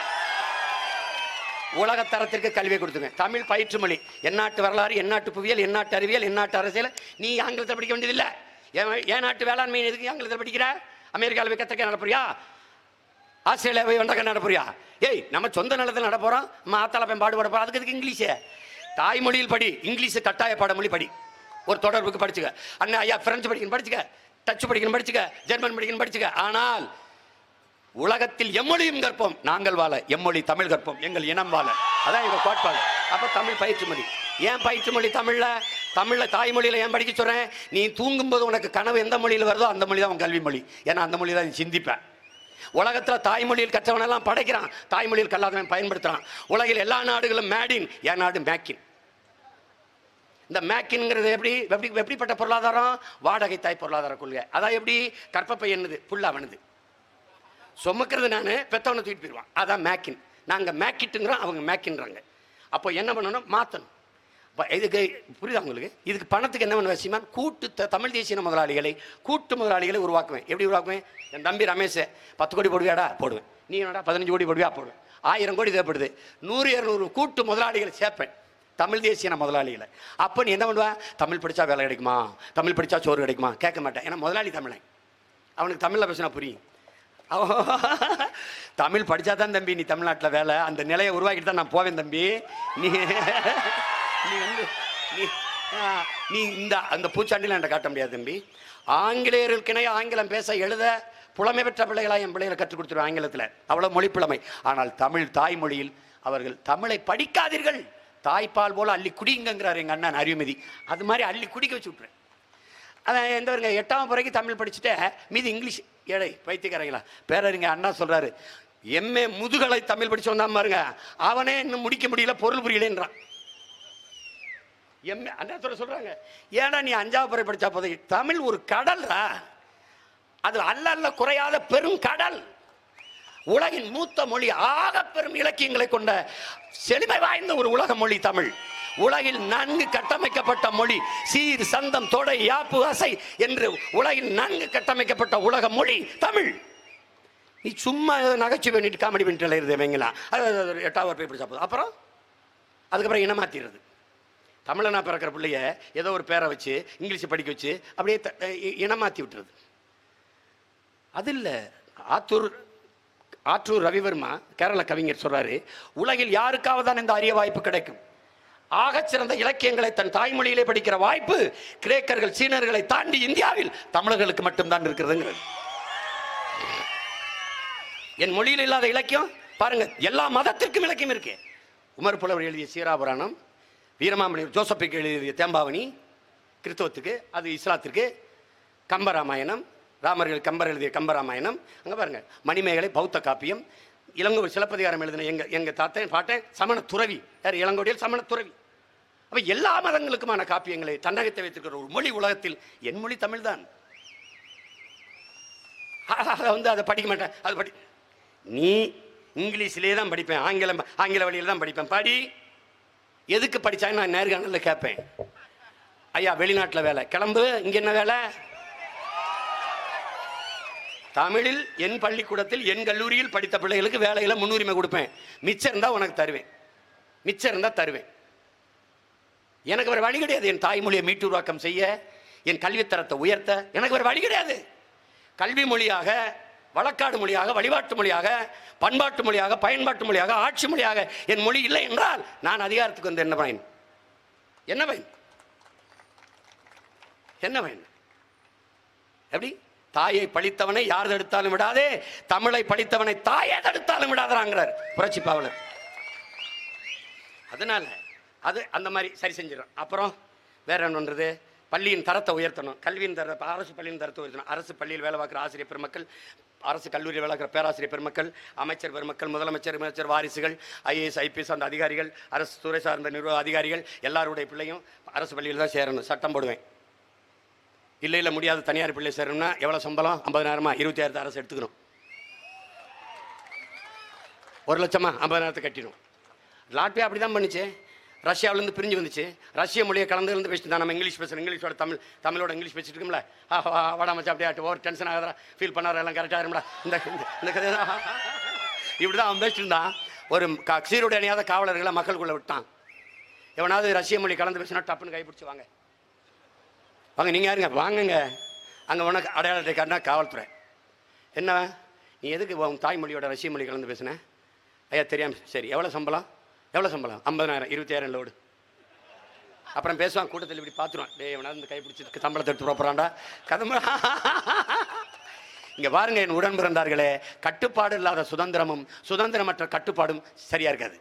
[SPEAKER 1] உலகத் தரத்திற்கு கல்வியை கொடுத்துங்க தமிழ் பயிற்று மொழி எந்நாட்டு வரலாறு எந்நாட்டு புவியியல் எந்நாட்டு அறிவியல் எந்நாட்டு அரசியல் நீ ஆங்கிலத்தில் படிக்க வேண்டியதில்லை என் என் நாட்டு வேளாண்மை எதுக்கு ஆங்கிலத்தில் படிக்கிற அமெரிக்காவில் போய் கத்தக்க நடப்புறியா ஆஸ்திரேலியா போய் வெண்டக்க நடப்புறியா ஏய் நம்ம சொந்த நிலத்தில் நட போகிறோம் நம்ம ஆத்தால போய் பாடுபட போகிறோம் அதுக்கு எதுக்கு இங்கிலீஷு தாய்மொழியில் படி இங்கிலீஷ் கட்டாய பாடமொழி படி ஒரு தொடர்புக்கு படிச்சுக்க அண்ணன் ஐயா பிரெஞ்சு படிக்கணும் படிச்சுக்க டச்சு படிக்கணும் படிச்சுக்க ஜெர்மன் படிக்கணும் படிச்சுக்க ஆனால் உலகத்தில் எம்மொழியும் கற்போம் நாங்கள் வாழ எம்மொழி தமிழ் கற்போம் எங்கள் இனம் வாழ அதான் எங்க கோட்பாடு அப்ப தமிழ் பயிற்று மொழி ஏன் பயிற்று மொழி தமிழ்ல தமிழ்ல தாய்மொழியில ஏன் படிக்க சொல்றேன் நீ தூங்கும்போது உனக்கு கனவு எந்த மொழியில் வருதோ அந்த மொழி தான் உன் கல்வி மொழி ஏன்னா அந்த மொழி தான் நீ சிந்திப்ப உலகத்துல தாய்மொழியில் கற்றவனெல்லாம் படைக்கிறான் தாய்மொழியில் கல்லாதவன் பயன்படுத்துறான் உலகில் எல்லா நாடுகளும் மேடின் என் நாடு மேக்கின் இந்த மேக்கின்ங்கிறது எப்படி எப்படி எப்படிப்பட்ட பொருளாதாரம் வாடகை தாய் பொருளாதார கொள்கை அதான் எப்படி கற்பப்பை என்னது புல்லாவனது சுமக்கிறது நான் பெத்தவனை தூக்கிட்டு போயிடுவான் அதான் மேக்கின் நாங்கள் மேக்கிட்டுங்கிறோம் அவங்க மேக்கின்றாங்க அப்போ என்ன பண்ணணும் மாற்றணும் அப்போ இதுக்கு புரியுதா உங்களுக்கு இதுக்கு பணத்துக்கு என்ன பண்ண வசியமா கூட்டு த- தமிழ் தேசிய முதலாளிகளை கூட்டு முதலாளிகளை உருவாக்குவேன் எப்படி உருவாக்குவேன் என் தம்பி ரமேஷ் பத்து கோடி போடுவியாடா போடுவேன் நீ என்னடா பதினஞ்சு கோடி போடுவியா போடுவேன் ஆயிரம் கோடி தேவைப்படுது நூறு இரநூறு கூட்டு முதலாளிகளை சேர்ப்பேன் தமிழ் தேசிய முதலாளிகளை அப்போ நீ என்ன பண்ணுவ தமிழ் படித்தா வேலை கிடைக்குமா தமிழ் படித்தா சோறு கிடைக்குமா கேட்க மாட்டேன் ஏன்னா முதலாளி தமிழன் அவனுக்கு தமிழில் பேசினா புரியும் அவன் தமிழ் படித்தா தான் தம்பி நீ தமிழ்நாட்டில் வேலை அந்த நிலையை உருவாக்கிட்டு தான் நான் போவேன் தம்பி நீ நீ வந்து நீ ஆ, நீ இந்த அந்த பூச்சாண்டியில் என்கிட்ட காட்ட முடியாது தம்பி ஆங்கிலேயர்களுக்கிணைய ஆங்கிலம் பேச எழுத புலமை பெற்ற பிள்ளைகளாக என் பிள்ளைகளை கற்றுக் கொடுத்துருவேன் ஆங்கிலத்தில் அவ்வளோ மொழி புலமை ஆனால் தமிழ் தாய்மொழியில் அவர்கள் தமிழை படிக்காதீர்கள் தாய்ப்பால் போல அள்ளி குடிங்கிறார் எங்கள் அண்ணன் அறிவுமதி அது மாதிரி அள்ளி குடிக்க வச்சு விட்றேன் அதான் எந்த வருங்க எட்டாம் வரைக்கும் தமிழ் படிச்சுட்டு மீதி இங்கிலீஷ் ஏழை பைத்தியக்காரங்களா பேரறிங்க அண்ணா சொல்றாரு எம்ஏ முதுகலை தமிழ் படிச்சு வந்தான் பாருங்க அவனே இன்னும் முடிக்க முடியல பொருள் புரியலன்றான் எம்ஏ அண்ணா சொல்ல சொல்றாங்க ஏன்னா நீ அஞ்சாவது வரை படிச்சா போதும் தமிழ் ஒரு கடல்ரா அது அல்ல அல்ல குறையாத பெரும் கடல் உலகின் மூத்த மொழி ஆக பெரும் இலக்கியங்களை கொண்ட செழுமை வாய்ந்த ஒரு உலக மொழி தமிழ் உலகில் நன்கு கட்டமைக்கப்பட்ட மொழி சீர் சந்தம் தொடை யாப்பு அசை என்று உலகில் நன்கு கட்டமைக்கப்பட்ட உலக மொழி தமிழ் நீ சும்மா நகைச்சுவை பண்ணிட்டு காமெடி பண்ணிட்டு எழுதுறது வைங்களா அது அது ஒரு எட்டாவது போய் படிச்சா போதும் அப்புறம் அதுக்கப்புறம் இனமாத்திடுறது தமிழனா பிறக்கிற பிள்ளைய ஏதோ ஒரு பேரை வச்சு இங்கிலீஷை படிக்க வச்சு அப்படியே த- இ- இனமாத்தி விட்டுறது அது இல்லை ஆத்தூர் ஆற்றூர் ரவிவர்மா கேரள கவிஞர் சொல்றாரு உலகில் யாருக்காவது தான் இந்த அரிய வாய்ப்பு கிடைக்கும் ஆகச்சிறந்த இலக்கியங்களை தன் தாய்மொழியிலே படிக்கிற வாய்ப்பு கிரேக்கர்கள் சீனர்களை தாண்டி இந்தியாவில் தமிழர்களுக்கு மட்டும்தான் இருக்கிறதுங்கிறது என் மொழியில் இல்லாத இலக்கியம் பாருங்க எல்லா மதத்திற்கும் இலக்கியம் இருக்கு உமர் புலவர் எழுதிய சீராபுராணம் வீரமாமணி ஜோசப்புக்கு எழுதிய தேம்பாவணி கிறிஸ்தவத்துக்கு அது இஸ்லாத்திற்கு கம்பராமாயணம் ராமர்கள் கம்பர் எழுதிய கம்பராமாயணம் அங்கே பாருங்க மணிமேகலை பௌத்த காப்பியம் இளங்கோ சிலப்பதிகாரம் எழுதின எங்க எங்க தாத்தன் பாட்டேன் சமண துறவி யார் இளங்கோடியில் சமண துறவி அப்ப எல்லா மதங்களுக்குமான காப்பியங்களை தன்னகத்தை வைத்திருக்கிற ஒரு மொழி உலகத்தில் என் மொழி தமிழ் தான் அதை வந்து அதை படிக்க மாட்டேன் அது படி நீ இங்கிலீஷ்லேயே தான் படிப்பேன் ஆங்கிலம் ஆங்கில வழியில் தான் படிப்பேன் படி எதுக்கு படிச்சாங்க நான் நேர்காணலில் கேட்பேன் ஐயா வெளிநாட்டில் வேலை கிளம்பு இங்கே என்ன வேலை தமிழில் என் பள்ளிக்கூடத்தில் என் கல்லூரியில் படித்த பிள்ளைகளுக்கு வேலையில முன்னுரிமை கொடுப்பேன் மிச்சம் இருந்தால் உனக்கு தருவேன் மிச்சம் இருந்தால் தருவேன் எனக்கு வேறு வழி கிடையாது என் தாய்மொழியை மீட்டுருவாக்கம் செய்ய என் கல்வித்தரத்தை உயர்த்த எனக்கு வேறு வழி கிடையாது கல்வி மொழியாக வழக்காடு மொழியாக வழிபாட்டு மொழியாக பண்பாட்டு மொழியாக பயன்பாட்டு மொழியாக ஆட்சி மொழியாக என் மொழி இல்லை என்றால் நான் அதிகாரத்துக்கு வந்து என்ன பயன் என்ன பயன் என்ன பயன் எப்படி தாயை பழித்தவனை யார் தடுத்தாலும் விடாதே தமிழை படித்தவனை தாயை தடுத்தாலும் விடாதாங்கிறார் புரட்சி பாவலர் அதனால அது அந்த மாதிரி சரி செஞ்சிடும் அப்புறம் வேற என்ன பண்றது பள்ளியின் தரத்தை உயர்த்தணும் கல்வியின் தர அரசு பள்ளியின் தரத்தை உயர்த்தணும் அரசு பள்ளியில் வேலை பார்க்குற ஆசிரியர் பெருமக்கள் அரசு கல்லூரியில் வேலை பார்க்குற பேராசிரியர் பெருமக்கள் அமைச்சர் பெருமக்கள் முதலமைச்சர் அமைச்சர் வாரிசுகள் ஐஏஎஸ் ஐபிஎஸ் அந்த அதிகாரிகள் அரசு துறை சார்ந்த நிர்வாக அதிகாரிகள் எல்லாருடைய பிள்ளையும் அரசு பள்ளியில் தான் சேரணும் சட்டம் போடுவேன் இல்லை இல்லை முடியாது தனியார் பிள்ளை சேரணும்னா எவ்வளோ சம்பளம் ஐம்பதாயிரமா இருபத்தி ஆயிரத்து அரசு எடுத்துக்கணும் ஒரு லட்சமா ஐம்பதாயிரத்தை கட்டிடும் லாட்வே அப்படி தான் பண்ணுச்சு ரஷ்யாவிலேருந்து பிரிஞ்சு வந்துச்சு ரஷ்ய மொழியை கலந்து இருந்து பேசிட்டு தான் நம்ம இங்கிலீஷ் பேசுகிறோம் இங்கிலீஷோட தமிழ் தமிழோட இங்கிலீஷ் பேசிட்டு இருக்கோம்ல ஆ, வா, வாடா மச்சா அப்படியே ஆட்டு ஓவர் டென்ஷன் ஆகாதா ஃபீல் பண்ணார எல்லாம் கரெக்டாக இருமுடா இந்த இந்த- இந்த கதை இப்படி தான் அவன் பேசிட்டு இருந்தான் ஒரு க- சீருடை அணியாத காவலர்களை மக்களுக்குள்ளே விட்டான் எவனாவது ரஷ்ய மொழி கலந்து பேசினா டப்புன்னு கைப்பிடிச்சு வாங்க வாங்க நீங்கள் யாருங்க வாங்குங்க அங்கே உனக்கு அடையாள அட்டை காட்டினா காவல்துறை என்ன நீ எதுக்கு உன் தாய்மொழியோட ரஷ்ய மொழி கலந்து பேசுன ஐயா தெரியாம சரி எவ்வளோ சம்பளம் எவ்வளோ சம்பளம் ஐம்பதாயிரம் இருபத்தாயிரம் லோடு அப்புறம் பேசுவான் கூட்டத்தில் இப்படி பார்த்துருவான் டேய் எவனாவது இந்த கை பிடிச்சிருக்கு சம்பளத்தை எடுத்து போகிறான்டா கதம்பு இங்கே பாருங்க என் உடன் பிறந்தார்களே கட்டுப்பாடு இல்லாத சுதந்திரமும் சுதந்திரமற்ற கட்டுப்பாடும் சரியா இருக்காது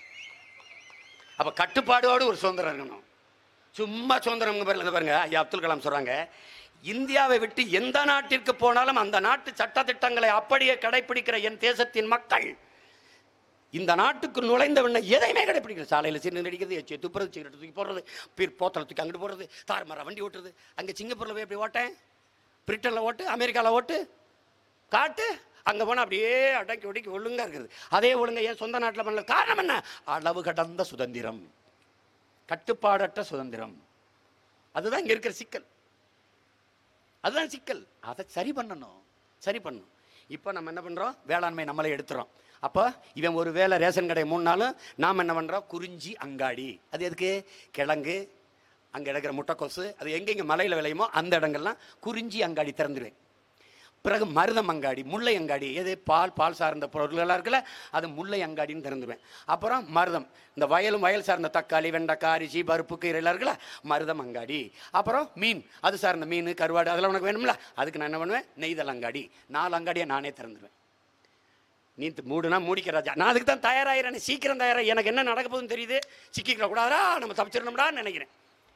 [SPEAKER 1] அப்போ கட்டுப்பாடோடு ஒரு சுதந்திரம் இருக்கணும் சும்மா சுதந்திரம் பாருங்க இங்க பாருங்க ஐயா அப்துல் கலாம் சொல்றாங்க இந்தியாவை விட்டு எந்த நாட்டிற்கு போனாலும் அந்த நாட்டு சட்டத்திட்டங்களை அப்படியே கடைபிடிக்கிற என் தேசத்தின் மக்கள் இந்த நாட்டுக்கு நுழைந்த உடனே எதையுமே கடைப்பிடிக்கல சாலையில் சின்ன அடிக்கிறது எச்சு துப்புறது சிகரெட் தூக்கி போடுறது பீர் போத்தலை தூக்கி அங்கிட்டு போடுறது தார்மர வண்டி ஓட்டுறது அங்கே சிங்கப்பூரில் போய் எப்படி ஓட்டேன் பிரிட்டனில் ஓட்டு அமெரிக்காவில் ஓட்டு காட்டு அங்கே போனால் அப்படியே அடக்கி ஒடுக்கி ஒழுங்கா இருக்குது அதே ஒழுங்கா ஏன் சொந்த நாட்டில் பண்ணல காரணம் என்ன அளவு கடந்த சுதந்திரம் கட்டுப்பாடற்ற சுதந்திரம் அதுதான் இங்கே இருக்கிற சிக்கல் அதுதான் சிக்கல் அதை சரி பண்ணணும் சரி பண்ணணும் இப்போ நம்ம என்ன பண்ணுறோம் வேளாண்மை நம்மளே எடுத்துறோம் அப்போ இவன் ஒரு வேளை ரேஷன் கடை மூணு நாளும் நாம் என்ன பண்ணுறோம் குறிஞ்சி அங்காடி அது எதுக்கு கிழங்கு அங்கே எடுக்கிற முட்டைக்கோசு அது எங்கெங்கே மலையில் விளையுமோ அந்த இடங்கள்லாம் குறிஞ்சி அங்காடி திறந்துடுவேன் பிறகு மருதம் அங்காடி முல்லை அங்காடி எது பால் பால் சார்ந்த பொருள்களாக இருக்குல்ல அது முல்லை அங்காடின்னு திறந்துடுவேன் அப்புறம் மருதம் இந்த வயலும் வயல் சார்ந்த தக்காளி வெண்டைக்காய் அரிசி பருப்பு கீரை எல்லாம் இருக்குல்ல மருதம் அங்காடி அப்புறம் மீன் அது சார்ந்த மீன் கருவாடு அதெல்லாம் உனக்கு வேணும்ல அதுக்கு நான் என்ன பண்ணுவேன் நெய்தல் அங்காடி நாலு அங்காடியை நானே திறந்துடுவேன் நீ தி- மூடுனா மூடிக்க ராஜா நான் அதுக்கு தான் தயாராகிறேன் சீக்கிரம் தயாராக எனக்கு என்ன நடக்க போகுதுன்னு தெரியுது சிக்கிக்கிற கூடாதா நம்ம தப்பிச்சிடணும்டான்னு நினைக்கிறேன்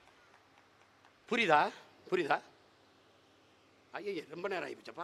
[SPEAKER 1] புரியுதா புரியுதா ஐயோ ரொம்ப நேரம் ஆகிப்போச்சப்பா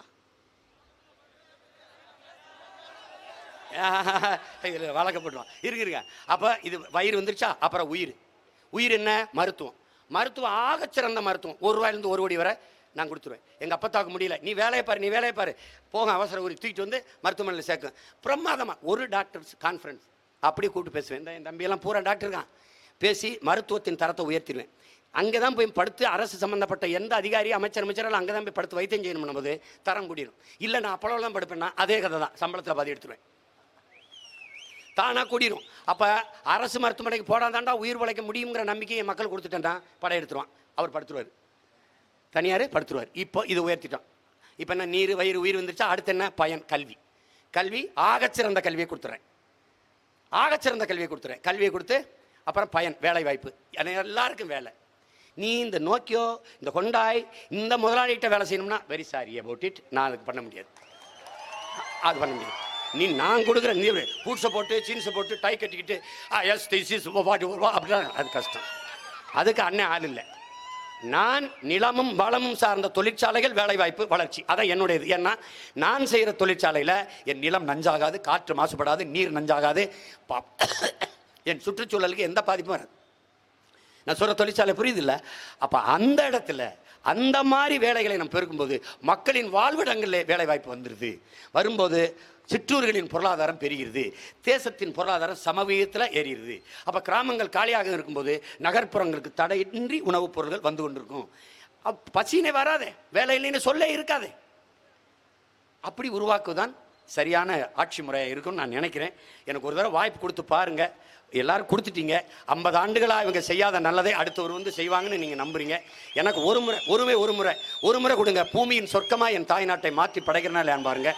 [SPEAKER 1] இதில் வழக்கப்படுவான் இருக்கு இருங்க அப்போ இது வயிறு வந்துருச்சா அப்புறம் உயிர் உயிர் என்ன மருத்துவம் மருத்துவம் ஆகச்சிறந்த மருத்துவம் ஒரு ரூபாயிலேருந்து ஒரு கோடி வரை நான் கொடுத்துருவேன் எங்கள் அப்பத்தாக்கு முடியல நீ வேலையை பாரு நீ வேலையை பாரு போங்க அவசர ஊரி தூக்கிட்டு வந்து மருத்துவமனையில் சேர்க்கும் பிரமாதமாக ஒரு டாக்டர்ஸ் கான்ஃபரன்ஸ் அப்படியே கூப்பிட்டு பேசுவேன் இந்த என் தம்பியெல்லாம் பூரா டாக்டர் இருக்கான் பேசி மருத்துவத்தின் தரத்தை உயர்த்திடுவேன் அங்கே தான் போய் படுத்து அரசு சம்மந்தப்பட்ட எந்த அதிகாரி அமைச்சர் அமைச்சரெல்லாம் அங்கே தான் போய் படுத்து வைத்தியம் செய்யணும் போது தரம் கூடிடும் இல்லை நான் அப்பளவு தான் படுப்பேன்னா அதே கதை தான் சம்பளத்தில் பாதி எடுத்துருவேன் தானாக கூடிரும் அப்போ அரசு மருத்துவமனைக்கு போடாதாண்டா உயிர் பிழைக்க முடியுங்கிற நம்பிக்கையை மக்கள் கொடுத்துட்டேன்டா படம் எடுத்துருவான் அவர் படுத்துருவார் தனியார் படுத்துருவார் இப்போ இது உயர்த்திட்டோம் இப்போ என்ன நீர் வயிறு உயிர் வந்துருச்சா அடுத்து என்ன பயன் கல்வி கல்வி ஆகச்சிறந்த கல்வியை கொடுத்துறேன் ஆகச்சிறந்த கல்வியை கொடுத்துறேன் கல்வியை கொடுத்து அப்புறம் பயன் வேலை வாய்ப்பு எனக்கு எல்லாருக்கும் வேலை நீ இந்த நோக்கியோ இந்த கொண்டாய் இந்த முதலாளிகிட்ட வேலை செய்யணும்னா வெரி சாரி அபவுட் இட் நான் அதுக்கு பண்ண முடியாது அது பண்ண முடியாது நீ நான் கொடுக்குற நீ பூட்ஸை போட்டு ஜீன்ஸை போட்டு டை கட்டிக்கிட்டு எஸ் திஸ் இஸ் வாட் அப்படின்னா அது கஷ்டம் அதுக்கு அண்ணன் ஆள் இல்லை நான் நிலமும் வளமும் சார்ந்த தொழிற்சாலைகள் வேலைவாய்ப்பு வளர்ச்சி அதான் என்னுடையது ஏன்னா நான் செய்கிற தொழிற்சாலையில் என் நிலம் நஞ்சாகாது காற்று மாசுபடாது நீர் நஞ்சாகாது பா- என் சுற்றுச்சூழலுக்கு எந்த பாதிப்பும் வராது நான் சொல்கிற தொழிற்சாலை புரியுதில்ல அப்போ அந்த இடத்துல அந்த மாதிரி வேலைகளை நம்ம பெருக்கும்போது மக்களின் வாழ்விடங்களில் வேலை வாய்ப்பு வந்துடுது வரும்போது சிற்றூர்களின் பொருளாதாரம் பெருகிறது தேசத்தின் பொருளாதாரம் சமவீதத்தில் ஏறிடுது அப்போ கிராமங்கள் காலியாக இருக்கும்போது நகர்ப்புறங்களுக்கு தடையின்றி உணவுப் பொருட்கள் வந்து கொண்டிருக்கும் அப் பசினே வராதே வேலை இல்லைன்னு சொல்லே இருக்காதே அப்படி உருவாக்குதான் சரியான ஆட்சி முறையாக இருக்கும்னு நான் நினைக்கிறேன் எனக்கு ஒரு தடவை வாய்ப்பு கொடுத்து பாருங்க எல்லாரும் கொடுத்துட்டீங்க ஐம்பது ஆண்டுகளாக இவங்க செய்யாத நல்லதை அடுத்தவர் வந்து செய்வாங்கன்னு நீங்கள் நம்புறீங்க எனக்கு ஒரு முறை ஒருமே ஒரு முறை ஒரு முறை கொடுங்க பூமியின் சொர்க்கமாக என் தாய்நாட்டை மாற்றி படைக்கிறனா இல்லையான்னு பாருங்க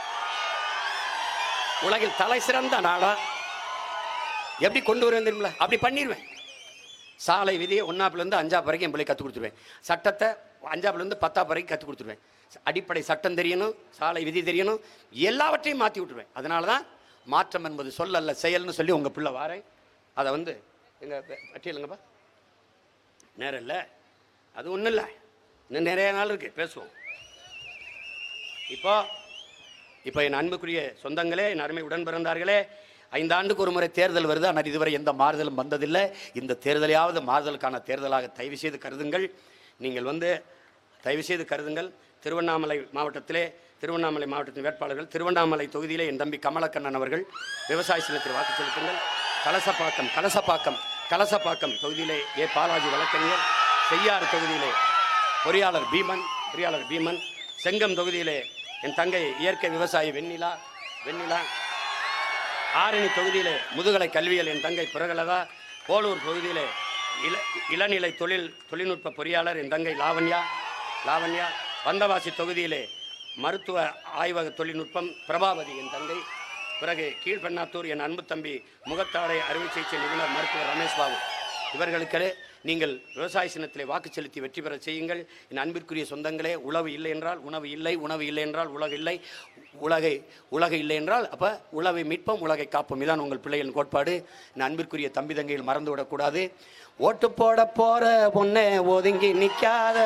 [SPEAKER 1] உலகில் தலை சிறந்த நாடா எப்படி கொண்டு வருவேன் தெரியுமில அப்படி பண்ணிடுவேன் சாலை விதியை ஒன்றாப்புலேருந்து அஞ்சாப்பு வரைக்கும் என் பிள்ளை கற்றுக் கொடுத்துருவேன் சட்டத்தை அஞ்சாப்புலேருந்து பத்தாப்பு வரைக்கும் கற்றுக் கொடுத்துருவேன் அடிப்படை சட்டம் தெரியணும் சாலை விதி தெரியணும் எல்லாவற்றையும் மாற்றி விட்டுருவேன் அதனால தான் மாற்றம் என்பது சொல் அல்ல செயல்னு சொல்லி உங்கள் பிள்ளை வாரேன் அதை வந்து எங்கள் பட்டியலுங்கப்பா நேரம் இல்லை அது ஒன்றும் இல்லை இன்னும் நிறைய நாள் இருக்குது பேசுவோம் இப்போ இப்போ என் அன்புக்குரிய சொந்தங்களே என் அருமை உடன் பிறந்தார்களே ஐந்தாண்டுக்கு ஒரு முறை தேர்தல் வருது ஆனால் இதுவரை எந்த மாறுதலும் வந்ததில்லை இந்த தேர்தலையாவது மாறுதலுக்கான தேர்தலாக தயவு செய்து கருதுங்கள் நீங்கள் வந்து தயவு செய்து கருதுங்கள் திருவண்ணாமலை மாவட்டத்திலே திருவண்ணாமலை மாவட்டத்தின் வேட்பாளர்கள் திருவண்ணாமலை தொகுதியிலே என் தம்பி கமலக்கண்ணன் அவர்கள் விவசாய சின்னத்தில் வாக்கு செலுத்துங்கள் கலசப்பாக்கம் கலசப்பாக்கம் கலசப்பாக்கம் தொகுதியிலே ஏ பாலாஜி வழக்கறிஞர் செய்யாறு தொகுதியிலே பொறியாளர் பீமன் பொறியாளர் பீமன் செங்கம் தொகுதியிலே என் தங்கை இயற்கை விவசாயி வெண்ணிலா வெண்ணிலா ஆரணி தொகுதியிலே முதுகலை கல்வியல் என் தங்கை புரகலதா போலூர் தொகுதியிலே இள இளநிலை தொழில் தொழில்நுட்ப பொறியாளர் என் தங்கை லாவண்யா லாவண்யா வந்தவாசி தொகுதியிலே மருத்துவ ஆய்வக தொழில்நுட்பம் பிரபாவதி என் தங்கை பிறகு கீழ்பெண்ணாத்தூர் என் அன்பு தம்பி முகத்தாடை அறுவை சிகிச்சை நிபுணர் மருத்துவர் ரமேஷ் பாபு இவர்களுக்கே நீங்கள் விவசாய சின்னத்திலே வாக்கு செலுத்தி வெற்றி பெற செய்யுங்கள் என் அன்பிற்குரிய சொந்தங்களே உழவு இல்லை என்றால் உணவு இல்லை உணவு இல்லை என்றால் உலகு இல்லை உலகை உலகு இல்லை என்றால் அப்போ உழவை மீட்போம் உலகை காப்போம் இதான் உங்கள் பிள்ளைகளின் கோட்பாடு என் அன்பிற்குரிய தம்பி தங்கையில் மறந்து விடக்கூடாது ஓட்டு போட போற பொண்ணே ஒதுங்கி நிற்காத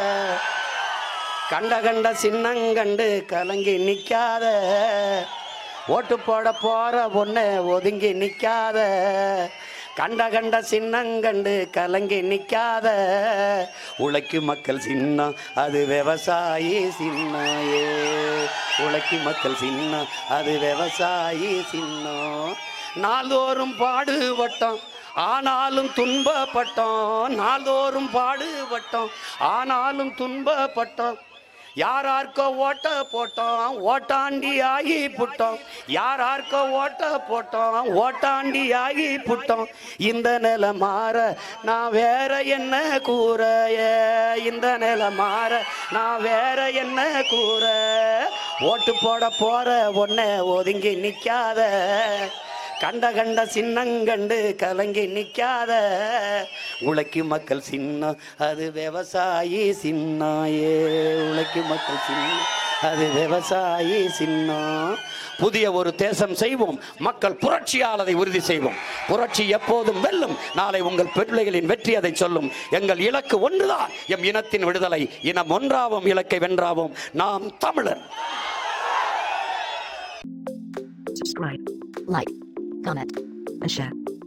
[SPEAKER 1] கண்ட கண்ட சின்னங்கண்டு கலங்கி நிற்காத ஓட்டு போட போற பொண்ணு ஒதுங்கி நிற்காத கண்ட கண்ட சின்னங்கண்டு கலங்கி நிற்காத உழைக்கும் மக்கள் சின்னம் அது விவசாயி சின்னாயே உழைக்கும் மக்கள் சின்னம் அது விவசாயி சின்னம் நாள்தோறும் பாடுபட்டோம் ஆனாலும் துன்பப்பட்டோம் நாள்தோறும் பாடுபட்டோம் ஆனாலும் துன்பப்பட்டோம் யாரார்க்கோ ஓட்ட போட்டோம் ஓட்டாண்டி ஆகி புட்டோம் யாரார்க்கோ ஓட்ட போட்டோம் ஓட்டாண்டி ஆகி புட்டோம் இந்த நிலை மாற நான் வேற என்ன கூற ஏ, இந்த நிலை மாற நான் வேற என்ன கூற ஓட்டு போட போற ஒன்ன ஒதுங்கி நிற்காத கண்ட கண்ட சின்னங்கண்டு கலங்கி நிற்காத உழைக்கும் மக்கள் சின்னம் அது விவசாயி சின்னாயே உழைக்கும் மக்கள் சின்னம் அது விவசாயி சின்னம் புதிய ஒரு தேசம் செய்வோம் மக்கள் புரட்சியால் அதை உறுதி செய்வோம் புரட்சி எப்போதும் வெல்லும் நாளை உங்கள் பிள்ளைகளின் வெற்றி அதை சொல்லும் எங்கள் இலக்கு ஒன்றுதான் எம் இனத்தின் விடுதலை இனம் ஒன்றாவோம் இலக்கை வென்றாவோம் நாம் தமிழர்
[SPEAKER 2] subscribe, like, comment, and share.